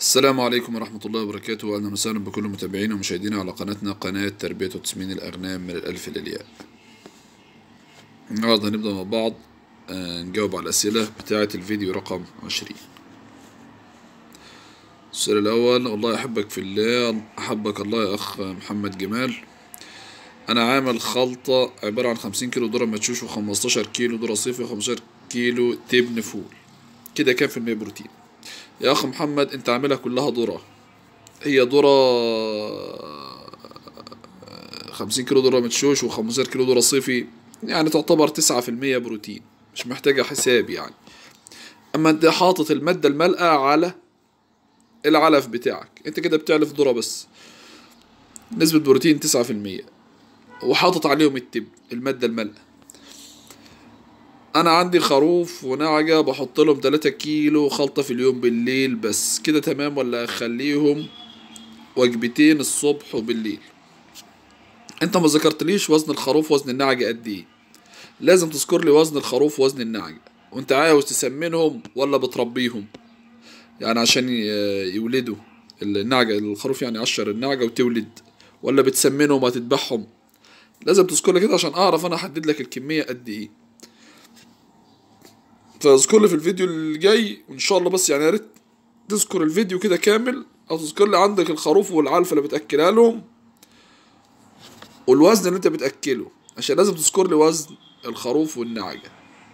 السلام عليكم ورحمة الله وبركاته وأهلا وسهلا بكل متابعينا ومشاهدينا على قناتنا قناة تربية وتسمين الأغنام من الألف للياء النهاردة هنبدأ مع بعض آه، نجاوب على الأسئلة بتاعة الفيديو رقم عشرين السؤال الأول والله أحبك في الله أحبك الله يا أخ محمد جمال أنا عامل خلطة عبارة عن خمسين كيلو ذرة مدشوش وخمستاشر كيلو ذرة صيفي وخمستاشر كيلو تبن فول كده كام في المية بروتين يا اخ محمد انت عاملها كلها ذرة هي ذرة خمسين كيلو ذرة مدشوش وخمستاشر كيلو ذرة صيفي يعني تعتبر تسعة في المية بروتين مش محتاجة حساب يعني اما انت حاطط المادة المالئة على العلف بتاعك انت كده بتعلف ذرة بس نسبة بروتين تسعة في المية وحاطط عليهم التب المادة المالئة انا عندي خروف ونعجة بحط لهم 3 كيلو خلطة في اليوم بالليل بس كده تمام ولا اخليهم وجبتين الصبح وبالليل انت ما ذكرتليش وزن الخروف وزن النعجة قد ايه لازم تذكر لي وزن الخروف وزن النعجة وانت عاوز تسمنهم ولا بتربيهم يعني عشان ي- يولدوا النعجة الخروف يعني يعشر النعجة وتولد ولا بتسمنهم وتذبحهم لازم تذكر لي كده عشان اعرف انا احدد لك الكمية قد ايه فاذكر لي في الفيديو اللي جاي وان شاء الله بس يعني يا ريت تذكر الفيديو كده كامل او تذكر لي عندك الخروف والعلفة اللي بتاكلها لهم والوزن اللي انت بتاكله عشان لازم تذكر لي وزن الخروف والنعجة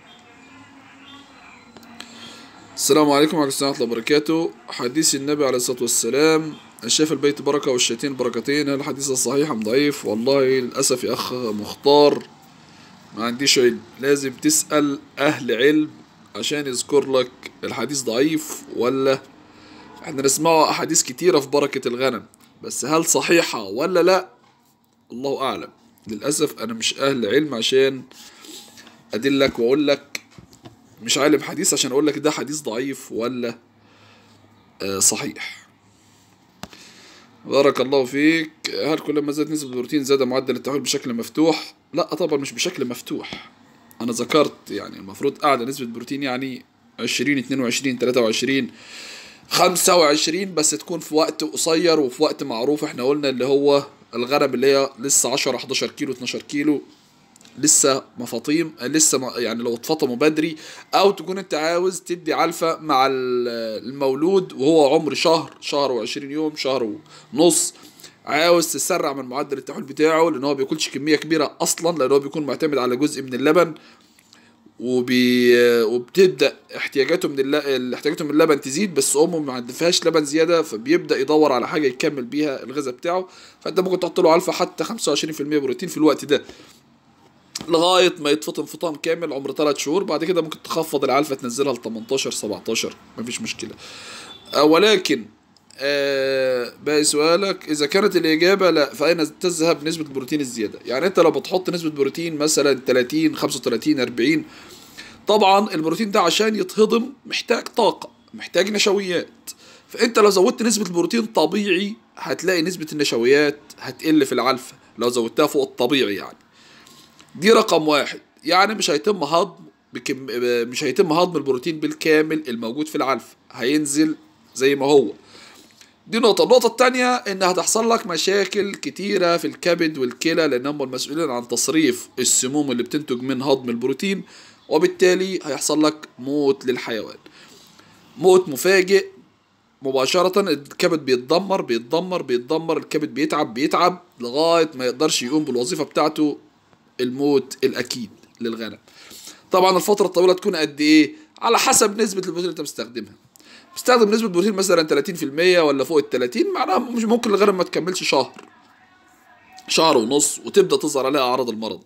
السلام عليكم ورحمة الله وبركاته حديث النبي عليه الصلاة والسلام الشاف البيت بركة والشاتين بركتين هل الحديث الصحيح أم ضعيف والله للأسف يا أخ مختار ما عنديش علم لازم تسأل أهل علم عشان يذكر لك الحديث ضعيف ولا احنا نسمعه أحاديث كتيرة في بركة الغنم بس هل صحيحة ولا لا الله أعلم للأسف أنا مش أهل علم عشان أدلك وأقول لك مش عالم حديث عشان أقول لك ده حديث ضعيف ولا آه، صحيح بارك الله فيك هل كلما زادت نسبة البروتين زاد معدل التحويل بشكل مفتوح؟ لا طبعا مش بشكل مفتوح أنا ذكرت يعني المفروض أعلى نسبة بروتين يعني عشرين اتنين وعشرين تلاتة وعشرين خمسة وعشرين بس تكون في وقت قصير وفي وقت معروف احنا قلنا اللي هو الغنم اللي هي لسه عشرة حداشر كيلو اتناشر كيلو لسه مفاطيم لسه ما يعني لو اتفطموا بدري او تكون انت عاوز تدي علفة مع ال- المولود وهو عمر شهر شهر وعشرين يوم شهر ونص عاوز تسرع من معدل التحويل بتاعه لان هو بياكلش كمية كبيرة اصلا لان هو بيكون معتمد على جزء من اللبن وبي وبتبدا احتياجاته من الل... احتياجاته من اللبن تزيد بس امه ما عندهاش لبن زياده فبيبدا يدور على حاجه يكمل بيها الغذاء بتاعه فانت ممكن تحط له علفه حتى 25% بروتين في الوقت ده لغايه ما يتفطم فطام كامل عمر 3 شهور بعد كده ممكن تخفض العلفه تنزلها ل 18 17 مفيش مشكله آه، ولكن آه باقي سؤالك اذا كانت الاجابه لا فاين تذهب نسبه البروتين الزياده يعني انت لو بتحط نسبه بروتين مثلا 30 35 40 طبعا البروتين ده عشان يتهضم محتاج طاقه محتاج نشويات فانت لو زودت نسبه البروتين طبيعي هتلاقي نسبه النشويات هتقل في العلفه لو زودتها فوق الطبيعي يعني دي رقم واحد يعني مش هيتم هضم بكم مش هيتم هضم البروتين بالكامل الموجود في العلف هينزل زي ما هو دي نقطة النقطة التانية إن هتحصل لك مشاكل كتيرة في الكبد والكلى لأن هم المسؤولين عن تصريف السموم اللي بتنتج من هضم البروتين وبالتالي هيحصل لك موت للحيوان موت مفاجئ مباشرة الكبد بيتدمر بيتدمر بيتدمر الكبد بيتعب بيتعب لغاية ما يقدرش يقوم بالوظيفة بتاعته الموت الأكيد للغنم طبعا الفترة الطويلة تكون قد إيه على حسب نسبة البروتين اللي أنت مستخدمها بتستخدم نسبة بروتين مثلا 30% ولا فوق ال 30 معناها مش ممكن الغنم ما تكملش شهر شهر ونص وتبدأ تظهر عليها أعراض المرض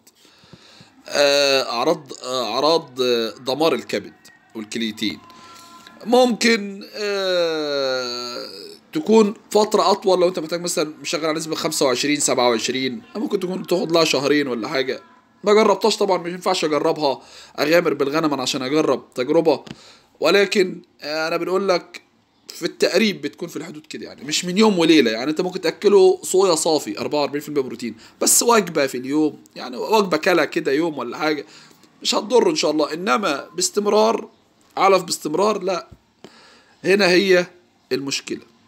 آه، أعراض آه، أعراض آه، دمار الكبد والكليتين ممكن آه، تكون فترة أطول لو أنت محتاج مثلا مشغل على نسبة 25 27 ممكن تكون تاخد لها شهرين ولا حاجة ما جربتهاش طبعا مش ينفعش أجربها أغامر بالغنم أنا عشان أجرب تجربة ولكن آه، أنا بنقول لك في التقريب بتكون في الحدود كده يعني مش من يوم وليله يعني انت ممكن تاكله صويا صافي 44% بروتين بس وجبه في اليوم يعني وجبه كلا كده يوم ولا حاجه مش هتضر ان شاء الله انما باستمرار علف باستمرار لا هنا هي المشكله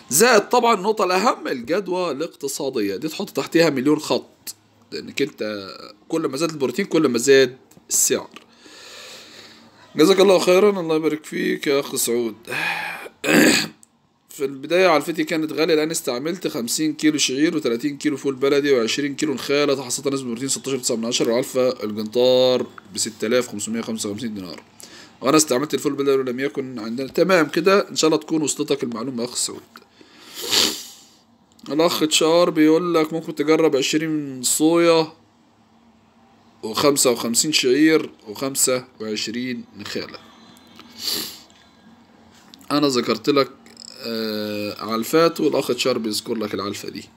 زائد طبعا النقطة الأهم الجدوى الاقتصادية دي تحط تحتها مليون خط لأنك أنت كل ما زاد البروتين كل ما زاد السعر جزاك الله خيرا الله يبارك فيك يا أخ سعود في البداية علفتي كانت غالية الآن استعملت خمسين كيلو شعير وتلاتين كيلو فول بلدي وعشرين كيلو نخالة تحصلت نسبة بروتين ستاشر تسعة من عشرة وعلفة الجنطار بستة آلاف خمسمية خمسة وخمسين دينار وأنا استعملت الفول بلدي ولم يكن عندنا تمام كده إن شاء الله تكون وصلتك المعلومة يا أخ سعود الأخ تشار بيقول لك ممكن تجرب عشرين صويا وخمسة وخمسين شعير وخمسة وعشرين نخالة أنا ذكرت لك آه علفات والأخ تشار بيذكر لك العلفة دي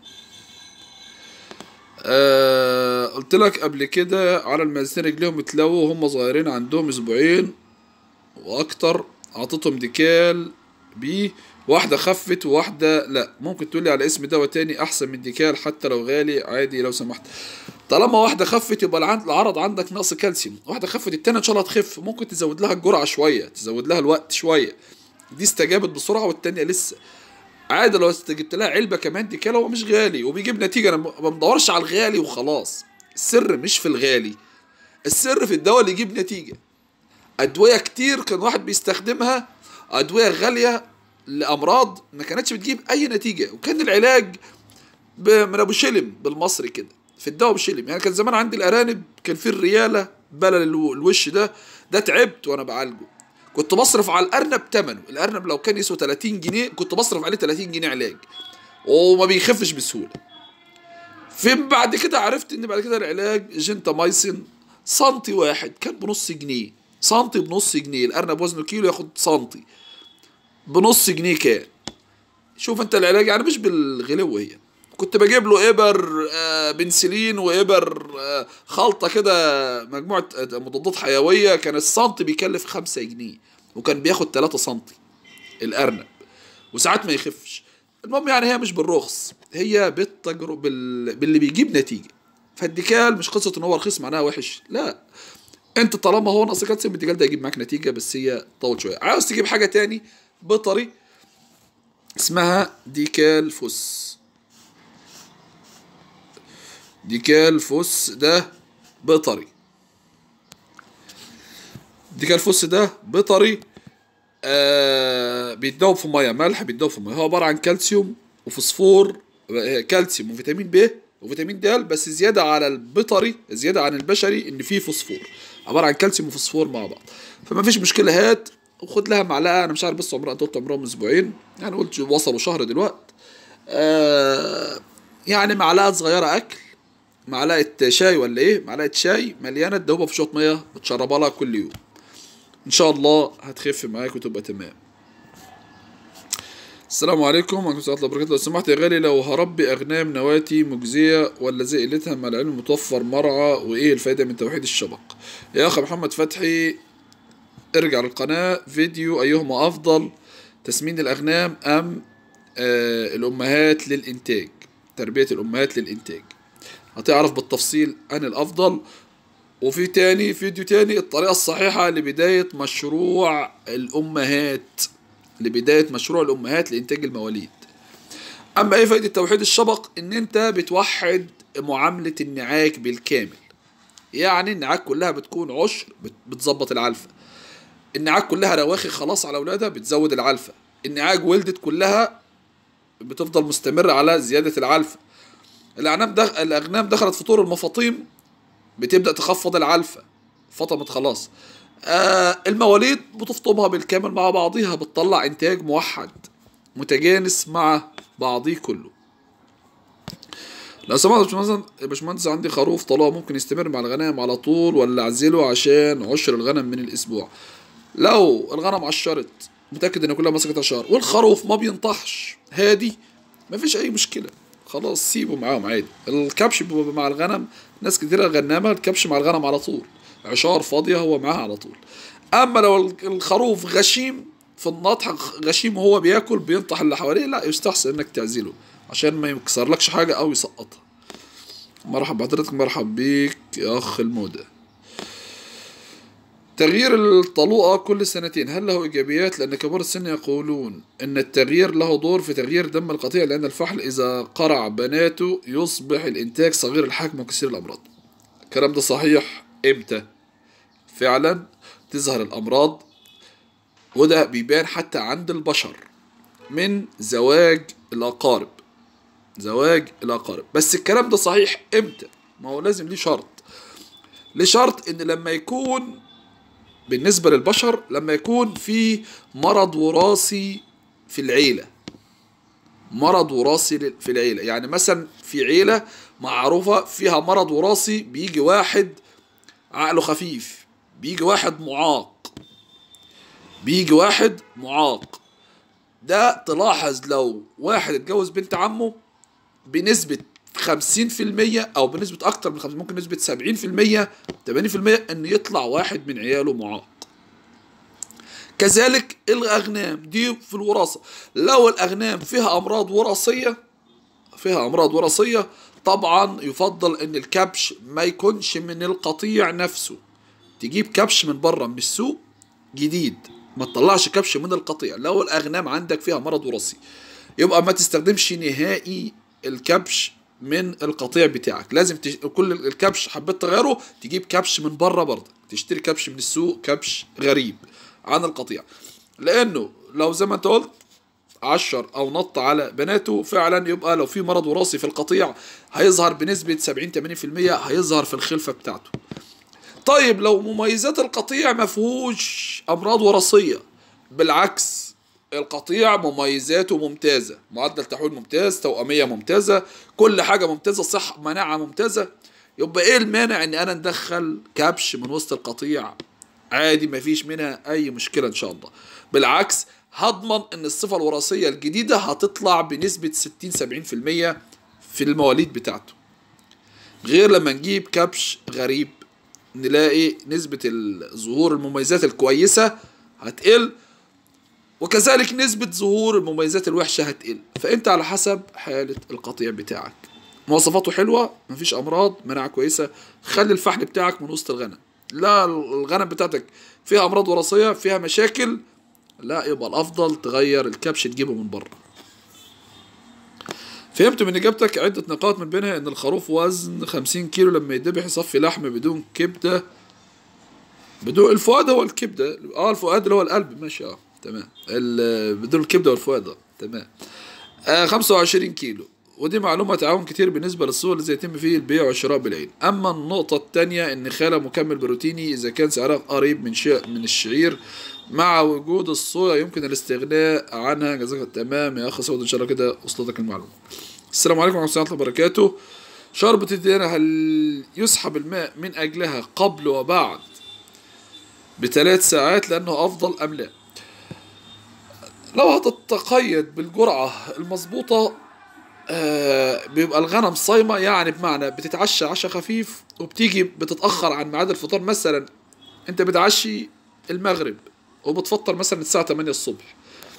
آه قلت لك قبل كده على المازتين رجليهم اتلووا وهم صغيرين عندهم أسبوعين وأكتر أعطيتهم ديكال بيه واحدة خفت وواحدة لا ممكن تقولي على اسم دواء تاني أحسن من ديكال حتى لو غالي عادي لو سمحت طالما واحدة خفت يبقى العن- العرض عندك نقص كالسيوم واحدة خفت التانية إن شاء الله تخف ممكن تزود لها الجرعة شوية تزود لها الوقت شوية دي استجابت بسرعة والتانية لسه عادي لو جبت لها علبة كمان ديكال هو مش غالي وبيجيب نتيجة أنا ما بدورش على الغالي وخلاص السر مش في الغالي السر في الدواء اللي يجيب نتيجة أدوية كتير كان واحد بيستخدمها أدوية غالية لأمراض ما كانتش بتجيب أي نتيجة وكان العلاج ب- من أبو شلم بالمصري كده في الدواء بشلم يعني كان زمان عندي الأرانب كان في الريالة بلل الو- الوش ده ده تعبت وأنا بعالجه كنت بصرف على الأرنب تمنه الأرنب لو كان يسوى 30 جنيه كنت بصرف عليه 30 جنيه علاج وما بيخفش بسهولة فين بعد كده عرفت ان بعد كده العلاج جنتامايسين سنتي واحد كان بنص جنيه سنتي بنص جنيه الارنب وزنه كيلو ياخد سنتي بنص جنيه كان شوف انت العلاج يعني مش بالغلو هي كنت بجيب له ابر آه، بنسلين وابر آه، خلطه كده مجموعه آه، مضادات حيويه كان السنتي بيكلف خمسة جنيه وكان بياخد 3 سنتي الارنب وساعات ما يخفش المهم يعني هي مش بالرخص هي بالتجربة بال... باللي بيجيب نتيجة فالديكال مش قصة ان هو رخيص معناها وحش لا انت طالما هو ناقص كالسيوم الديكال ده هيجيب معاك نتيجة بس هي طول شوية عاوز تجيب حاجة تاني بطري اسمها ديكال فوس ديكال فوس ده بطري ديكال فوس ده بطري آه بيتدوب في ميه ملح بيتدوب في ميه هو عباره عن كالسيوم وفوسفور آه، كالسيوم وفيتامين ب وفيتامين د بس زياده على البيطري زياده عن البشري ان فيه فوسفور عباره عن كالسيوم وفوسفور مع بعض فما فيش مشكله هات وخد لها معلقه انا مش عارف بس عمرها انت قلت عمرهم اسبوعين يعني قلت وصلوا شهر دلوقتي آه يعني معلقه صغيره اكل معلقه شاي ولا ايه معلقه شاي مليانه تدوبها في شويه ميه بتشربها لها كل يوم ان شاء الله هتخف معاك وتبقى تمام السلام عليكم ورحمة الله وبركاته لو سمحت يا غالي لو هربي أغنام نواتي مجزية ولا زي قلتها مع العلم متوفر مرعى وإيه الفايدة من توحيد الشبق يا أخ محمد فتحي ارجع للقناة فيديو أيهما أفضل تسمين الأغنام أم آه الأمهات للإنتاج تربية الأمهات للإنتاج هتعرف بالتفصيل عن الأفضل وفي تاني فيديو تاني الطريقة الصحيحة لبداية مشروع الأمهات لبداية مشروع الأمهات لإنتاج المواليد أما إيه فايدة توحيد الشبق إن أنت بتوحد معاملة النعاج بالكامل يعني النعاج كلها بتكون عشر بت- بتظبط العلفة النعاج كلها رواخي خلاص على أولادها بتزود العلفة النعاج ولدت كلها بتفضل مستمرة على زيادة العلفة الأعنام دخ... الأغنام دخلت في طور المفاطيم بتبدأ تخفض العلفة فطمت خلاص آه المواليد بتفطمها بالكامل مع بعضها بتطلع إنتاج موحد متجانس مع بعضيه كله لو سمحت يا باشمهندس يا باشمهندس عندي خروف طلوع ممكن يستمر مع الغنم على طول ولا اعزله عشان عشر الغنم من الاسبوع لو الغنم عشرت متاكد ان كلها مسكت عشار والخروف ما بينطحش هادي مفيش اي مشكله خلاص سيبه معاهم عادي الكبش بيبقى مع الغنم ناس كتيرة غنامة الكبش مع الغنم على طول عشار فاضية هو معاها على طول أما لو الخروف غشيم في النطح غشيم وهو بياكل بينطح اللي حواليه لا يستحسن انك تعزله عشان ما يكسرلكش حاجة أو يسقطها مرحبا بحضرتك مرحب بيك يا أخ المودة تغيير الطلوقة كل سنتين هل له إيجابيات لأن كبار السن يقولون أن التغيير له دور في تغيير دم القطيع لأن الفحل إذا قرع بناته يصبح الإنتاج صغير الحجم وكثير الأمراض الكلام ده صحيح إمتى فعلا تظهر الأمراض وده بيبان حتى عند البشر من زواج الأقارب زواج الأقارب بس الكلام ده صحيح إمتى ما هو لازم ليه شرط ليه شرط إن لما يكون بالنسبة للبشر لما يكون في مرض وراثي في العيلة مرض وراثي في العيلة يعني مثلا في عيلة معروفة فيها مرض وراثي بيجي واحد عقله خفيف بيجي واحد معاق بيجي واحد معاق ده تلاحظ لو واحد اتجوز بنت عمه بنسبة 50% أو بنسبة أكتر من 50 ممكن نسبة 70% 80% إن يطلع واحد من عياله معاق. كذلك الأغنام دي في الوراثة لو الأغنام فيها أمراض وراثية فيها أمراض وراثية طبعا يفضل إن الكبش ما يكونش من القطيع نفسه تجيب كبش من بره من السوق جديد ما تطلعش كبش من القطيع لو الأغنام عندك فيها مرض وراثي يبقى ما تستخدمش نهائي الكبش من القطيع بتاعك لازم تش... كل الكبش حبيت تغيره تجيب كبش من بره برضه تشتري كبش من السوق كبش غريب عن القطيع لانه لو زي ما انت قلت عشر او نط على بناته فعلا يبقى لو في مرض وراثي في القطيع هيظهر بنسبة 70 80% هيظهر في الخلفة بتاعته طيب لو مميزات القطيع ما فيهوش امراض وراثية بالعكس القطيع مميزاته ممتازة معدل تحويل ممتاز توأمية ممتازة كل حاجة ممتازة صح مناعة ممتازة يبقى ايه المانع ان انا ندخل كبش من وسط القطيع عادي مفيش منها اي مشكلة ان شاء الله بالعكس هضمن ان الصفة الوراثية الجديدة هتطلع بنسبة 60 70% في المواليد بتاعته غير لما نجيب كبش غريب نلاقي نسبة ظهور المميزات الكويسة هتقل وكذلك نسبة ظهور المميزات الوحشة هتقل فأنت على حسب حالة القطيع بتاعك مواصفاته حلوة مفيش أمراض مناعة كويسة خلي الفحل بتاعك من وسط الغنم لا الغنم بتاعتك فيها أمراض وراثية فيها مشاكل لا يبقى الأفضل تغير الكبش تجيبه من بره فهمت من إجابتك عدة نقاط من بينها إن الخروف وزن 50 كيلو لما يدبح يصفي لحم بدون كبدة بدون الفؤاد هو الكبدة اه الفؤاد اللي هو القلب ماشي اه تمام بدون الكبده والفؤاد تمام آه 25 كيلو ودي معلومة تعاون كتير بالنسبة للصور التي يتم فيه البيع والشراء بالعين أما النقطة الثانية إن خالة مكمل بروتيني إذا كان سعرها قريب من شيء من الشعير مع وجود الصويا يمكن الاستغناء عنها جزاك تمام يا أخ سعود إن شاء الله كده وصلتك المعلومة السلام عليكم ورحمة الله وبركاته شربة الديانة هل يسحب الماء من أجلها قبل وبعد بثلاث ساعات لأنه أفضل أم لا؟ لو هتتقيد بالجرعة المظبوطة آه بيبقى الغنم صايمة يعني بمعنى بتتعشى عشاء خفيف وبتيجي بتتأخر عن ميعاد الفطار مثلا انت بتعشي المغرب وبتفطر مثلا الساعة 8 الصبح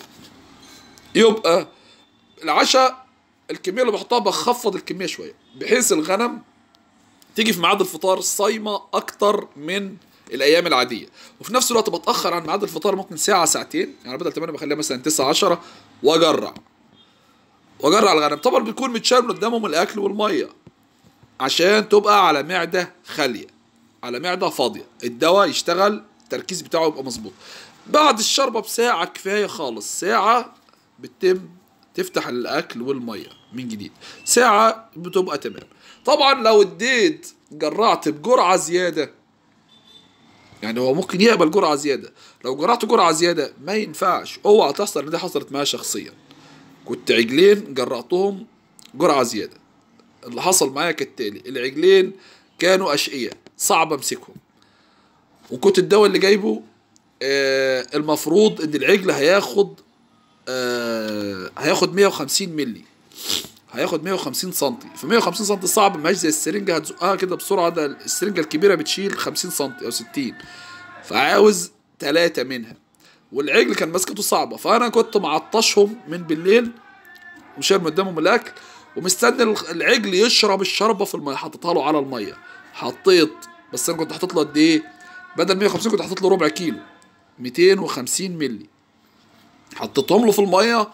يبقى العشاء الكمية اللي بحطها بخفض الكمية شوية بحيث الغنم تيجي في ميعاد الفطار صايمة أكتر من الايام العاديه وفي نفس الوقت بتاخر عن ميعاد الفطار ممكن ساعه ساعتين يعني بدل 8 بخليها مثلا 9 10 واجرع واجرع الغنم طبعا بيكون متشال من قدامهم الاكل والميه عشان تبقى على معده خاليه على معده فاضيه الدواء يشتغل التركيز بتاعه يبقى مظبوط بعد الشربه بساعه كفايه خالص ساعه بتتم تفتح الاكل والميه من جديد ساعه بتبقى تمام طبعا لو اديت جرعت بجرعه زياده يعني هو ممكن يقبل جرعه زياده لو جرعت جرعه زياده ما ينفعش اوعى تحصل ان دي حصلت معايا شخصيا كنت عجلين جرعتهم جرعه زياده اللي حصل معايا كالتالي العجلين كانوا اشقياء صعب امسكهم وكنت الدواء اللي جايبه آه المفروض ان العجل هياخد آه هياخد 150 مللي هياخد 150 سم ف 150 سم صعب مش زي السرنجه هتزقها كده بسرعه ده السرنجه الكبيره بتشيل 50 سم او 60 فعاوز ثلاثه منها والعجل كان مسكته صعبه فانا كنت معطشهم من بالليل وشايل قدامهم الاكل ومستني العجل يشرب الشربه في الميه حطيتها له على الميه حطيت بس انا كنت حاطط له قد ايه بدل 150 كنت حاطط له ربع كيلو 250 مللي حطيتهم له في الميه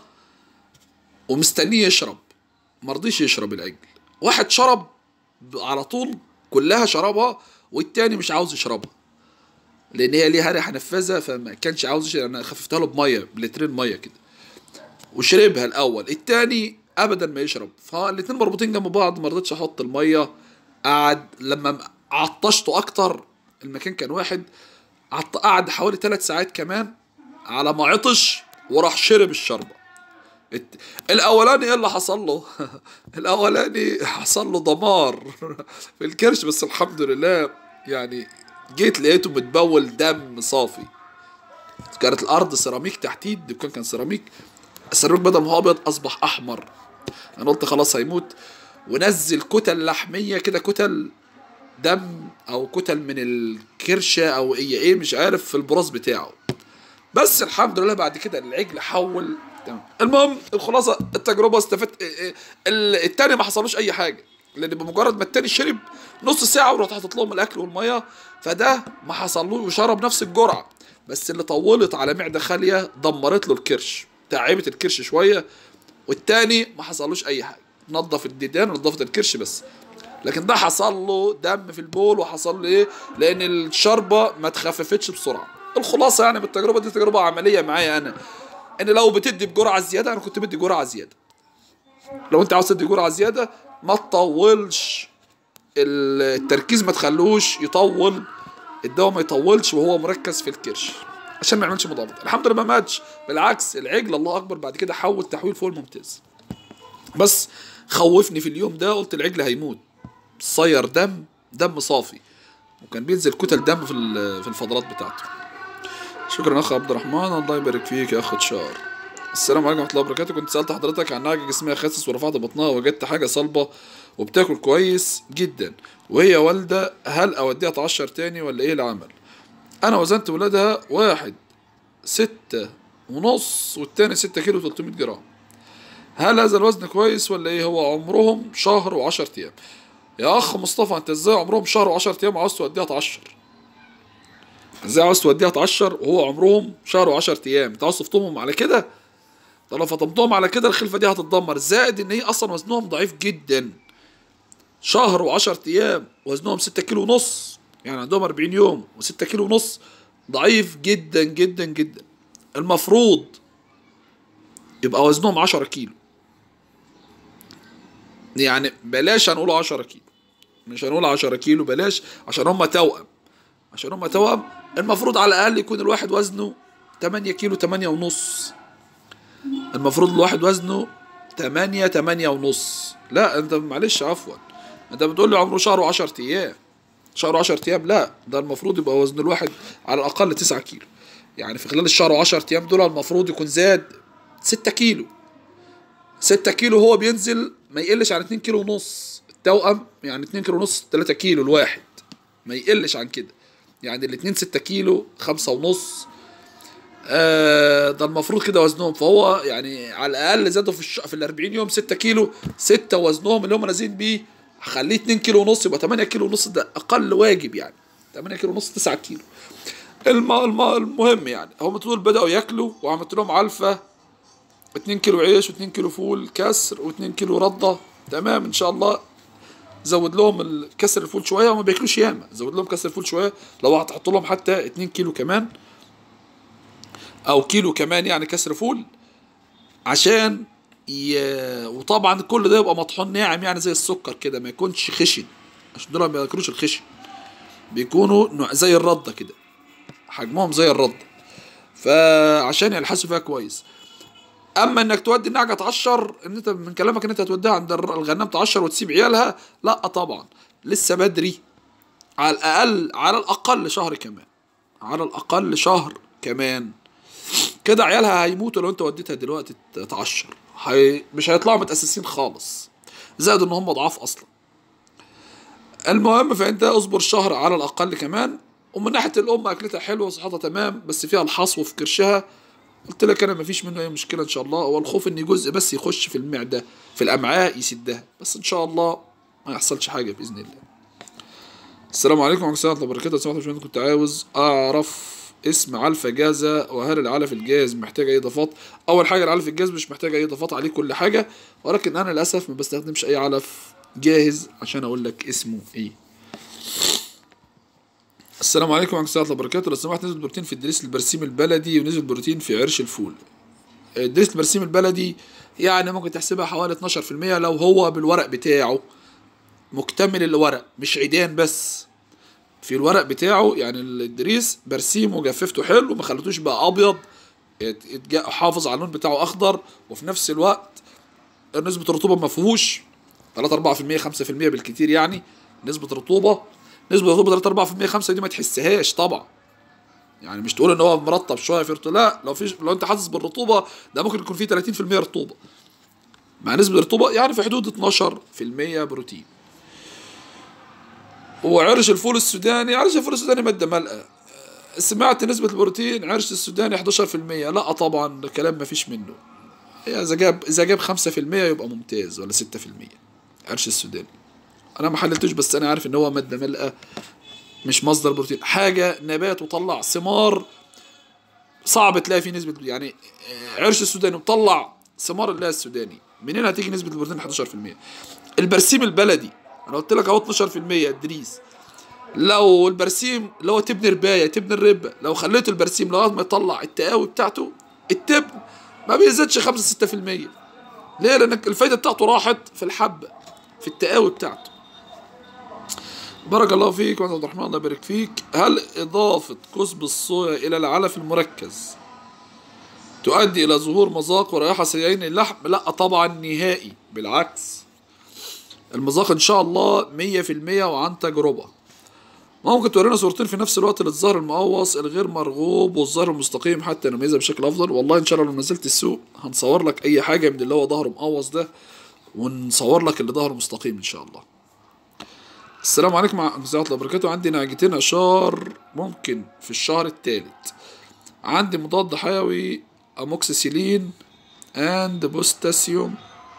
ومستنيه يشرب مرضيش يشرب العجل واحد شرب على طول كلها شربها والتاني مش عاوز يشربها لان هي ليها ريحه نفاذه فما كانش عاوز يشرب انا خففتها له بميه بلترين ميه كده وشربها الاول التاني ابدا ما يشرب فالاتنين مربوطين جنب بعض ما رضيتش احط الميه قعد لما عطشته اكتر المكان كان واحد عط... قعد حوالي ثلاث ساعات كمان على ما عطش وراح شرب الشربه الت- الاولاني ايه اللي حصل له الاولاني حصل له دمار في الكرش بس الحمد لله يعني جيت لقيته متبول دم صافي كانت الارض سيراميك تحتيه الدكان كان سيراميك السيراميك بدل ما هو ابيض اصبح احمر انا قلت خلاص هيموت ونزل كتل لحميه كده كتل دم او كتل من الكرشه او ايه ايه مش عارف في البراز بتاعه بس الحمد لله بعد كده العجل حول تمام المهم الخلاصه التجربه استفدت إيه إيه ال- التاني ما حصلوش اي حاجه لان بمجرد ما التاني شرب نص ساعه ورحت حاطط لهم الاكل والميه فده ما حصلوش وشرب نفس الجرعه بس اللي طولت على معده خاليه دمرت له الكرش تعبت الكرش شويه والتاني ما حصلوش اي حاجه نظف الديدان ونظفت الكرش بس لكن ده حصل له دم في البول وحصل له ايه لان الشربه ما تخففتش بسرعه الخلاصه يعني بالتجربه دي تجربه عمليه معايا انا ان لو بتدي بجرعه زياده انا كنت بدي جرعه زياده لو انت عاوز تدي جرعه زياده ما تطولش التركيز ما تخلوش يطول الدواء ما يطولش وهو مركز في الكرش عشان ما يعملش مضاعفات الحمد لله ما ماتش بالعكس العجل الله اكبر بعد كده حول تحويل فوق الممتاز بس خوفني في اليوم ده قلت العجل هيموت صير دم دم صافي وكان بينزل كتل دم في ال- في الفضلات بتاعته شكرا اخ عبد الرحمن الله يبارك فيك يا اخ تشار السلام عليكم ورحمه الله وبركاته كنت سالت حضرتك عن نعجه جسمها خاسس ورفعت بطنها وجدت حاجه صلبه وبتاكل كويس جدا وهي والده هل اوديها تعشر تاني ولا ايه العمل انا وزنت ولادها واحد ستة ونص والتاني ستة كيلو 300 جرام هل هذا الوزن كويس ولا ايه هو عمرهم شهر وعشر ايام يا اخ مصطفى انت ازاي عمرهم شهر وعشر ايام وعاوز توديها تعشر ازاي عاوز توديها تعشر وهو عمرهم شهر وعشر ايام انت عاوز تفطمهم على كده طب لو فطمتهم على كده الخلفه دي هتتدمر زائد ان هي اصلا وزنهم ضعيف جدا شهر وعشر ايام وزنهم ستة كيلو ونص يعني عندهم 40 يوم وستة كيلو ونص ضعيف جدا جدا جدا المفروض يبقى وزنهم 10 كيلو يعني بلاش هنقول 10 كيلو مش هنقول 10 كيلو بلاش عشان هم توأم عشان هم توأم المفروض على الأقل يكون الواحد وزنه 8 كيلو 8 ونص المفروض الواحد وزنه 8 8 ونص لا انت معلش عفوا انت بتقول لي عمره شهر و10 ايام شهر و10 ايام لا ده المفروض يبقى وزن الواحد على الاقل 9 كيلو يعني في خلال الشهر و10 ايام دول المفروض يكون زاد 6 كيلو 6 كيلو هو بينزل ما يقلش عن 2 كيلو ونص التوأم يعني 2 كيلو ونص 3 كيلو الواحد ما يقلش عن كده يعني الاتنين 6 كيلو خمسة ونص آه ده المفروض كده وزنهم فهو يعني على الاقل زادوا في الش... في ال 40 يوم 6 كيلو 6 وزنهم اللي هم نازلين بيه خليه 2 كيلو ونص يبقى 8 كيلو ونص ده اقل واجب يعني 8 كيلو ونص 9 كيلو الم... الم... المهم يعني هم دول بداوا ياكلوا وعملت لهم علفه 2 كيلو عيش و2 كيلو فول كسر و2 كيلو رده تمام ان شاء الله زود لهم ال- كسر الفول شويه وما بياكلوش ياما زود لهم كسر الفول شويه لو هتحط لهم حتى 2 كيلو كمان او كيلو كمان يعني كسر فول عشان ي... وطبعا كل ده يبقى مطحون ناعم يعني زي السكر كده ما يكونش خشن عشان دول ما بياكلوش الخشن بيكونوا نوع- زي الرده كده حجمهم زي الرده فعشان يلحسوا فيها كويس اما انك تودي النعجه تعشر ان انت من كلامك ان انت هتوديها عند الر- الغنام تعشر وتسيب عيالها لا طبعا لسه بدري على الاقل على الاقل شهر كمان على الاقل شهر كمان كده عيالها هيموتوا لو انت وديتها دلوقتي ت- تعشر هي مش هيطلعوا متاسسين خالص زائد ان هم ضعاف اصلا المهم فانت اصبر شهر على الاقل كمان ومن ناحيه الام اكلتها حلوه وصحتها تمام بس فيها الحصو في كرشها قلت لك انا مفيش منه اي مشكله ان شاء الله هو الخوف ان جزء بس يخش في المعده في الامعاء يسدها بس ان شاء الله ما يحصلش حاجه باذن الله السلام عليكم ورحمة الله وبركاته لو سمحت يا باشمهندس كنت عاوز أعرف اسم علفة جاهزة وهل العلف الجاهز محتاج أي إضافات؟ أول حاجة العلف الجاهز مش محتاج أي إضافات عليه كل حاجة ولكن أنا للأسف ما بستخدمش أي علف جاهز عشان أقول لك اسمه إيه. السلام عليكم ورحمة الله وبركاته لو سمحت نسبة بروتين في الدريس البرسيم البلدي ونسبة بروتين في عرش الفول. الدريس البرسيم البلدي يعني ممكن تحسبها حوالي 12% لو هو بالورق بتاعه مكتمل الورق مش عيدان بس في الورق بتاعه يعني الدريس برسيم وجففته حلو وما خليتوش بقى ابيض ات- اتجا- حافظ على اللون بتاعه اخضر وفي نفس الوقت نسبة الرطوبة ما فيهوش 3 4% 5% بالكتير يعني نسبة رطوبة نسبة الرطوبة 3 4% 5 دي ما تحسهاش طبعا يعني مش تقول ان هو مرطب شويه في رطوبة لا لو في لو انت حاسس بالرطوبه ده ممكن يكون فيه 30% رطوبه مع نسبة الرطوبة يعني في حدود 12% بروتين وعرش الفول السوداني عرش الفول السوداني مادة مالئة سمعت نسبة البروتين عرش السوداني 11% لا طبعا ده كلام ما فيش منه هي اذا جاب اذا جاب 5% يبقى ممتاز ولا 6% عرش السوداني انا ما حللتوش بس انا عارف ان هو مادة مالئة مش مصدر بروتين حاجة نبات وطلع ثمار صعب تلاقي فيه نسبة يعني آه، عرش السوداني وطلع ثمار الله السوداني منين هتيجي نسبة البروتين 11% البرسيم البلدي انا قلت لك اهو 12% ادريس لو البرسيم اللي هو تبن رباية تبن الربة لو خليت البرسيم لغاية ما يطلع التقاوي بتاعته التبن ما بيزيدش 5 6% ليه؟ لأنك الفايدة بتاعته راحت في الحبة في التقاوي بتاعته بارك الله فيك وعبد الرحمن الله يبارك فيك هل إضافة كسب الصويا إلى العلف المركز تؤدي إلى ظهور مذاق ورائحة سيئين للحم لا طبعا نهائي بالعكس المذاق إن شاء الله مية في المية وعن تجربة ممكن تورينا صورتين في نفس الوقت للظهر المقوس الغير مرغوب والظهر المستقيم حتى نميزها بشكل افضل والله ان شاء الله لو نزلت السوق هنصور لك اي حاجه من اللي هو ظهره مقوس ده ونصور لك اللي ظهره مستقيم ان شاء الله السلام عليكم ورحمه الله وبركاته عندي نعجتين اشار ممكن في الشهر الثالث عندي مضاد حيوي اموكسيسيلين اند بوستاسيوم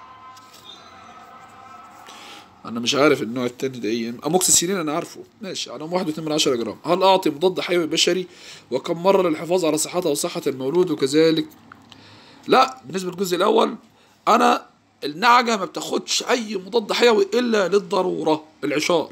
انا مش عارف النوع التاني ده ايه اموكسيسيلين انا عارفه ماشي انا واحد واتنين من عشرة جرام هل اعطي مضاد حيوي بشري وكم مرة للحفاظ على صحتها وصحة المولود وكذلك لا بالنسبة للجزء الاول انا النعجة ما بتاخدش اي مضاد حيوي الا للضرورة العشار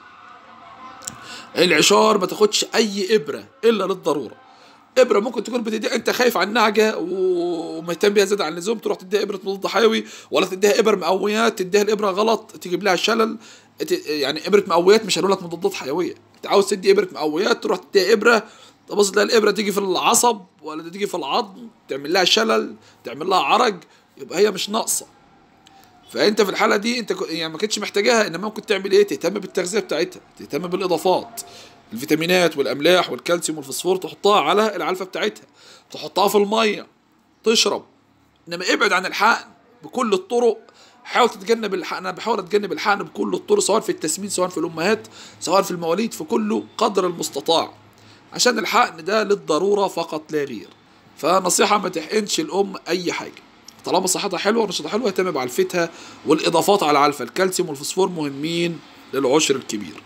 العشار ما تاخدش اي ابرة الا للضرورة ابره ممكن تكون بتديها انت خايف على النعجه ومهتم بيها زياده عن اللزوم تروح تديها ابره مضاد حيوي ولا تديها ابر مقويات تديها الابره غلط تجيب لها شلل ت- يعني ابره مقويات مش هنقول لك مضادات حيويه انت عاوز تدي ابره مقويات تروح تديها ابره تبص تلاقي الابره تيجي في العصب ولا تيجي في العظم تعمل لها شلل تعمل لها عرج يبقى هي مش ناقصه فانت في الحاله دي انت ك- يعني ما كنتش محتاجاها انما ممكن تعمل ايه تهتم بالتغذيه بتاعتها تهتم بالاضافات الفيتامينات والاملاح والكالسيوم والفوسفور تحطها على العلفه بتاعتها تحطها في الميه تشرب انما ابعد عن الحقن بكل الطرق حاول تتجنب الحقن انا بحاول اتجنب الحقن بكل الطرق سواء في التسمين سواء في الامهات سواء في المواليد في كله قدر المستطاع عشان الحقن ده للضروره فقط لا غير فنصيحه ما تحقنش الام اي حاجه طالما صحتها حلوه ونشاطها حلوه اهتم بعلفتها والاضافات على العلفه الكالسيوم والفوسفور مهمين للعشر الكبير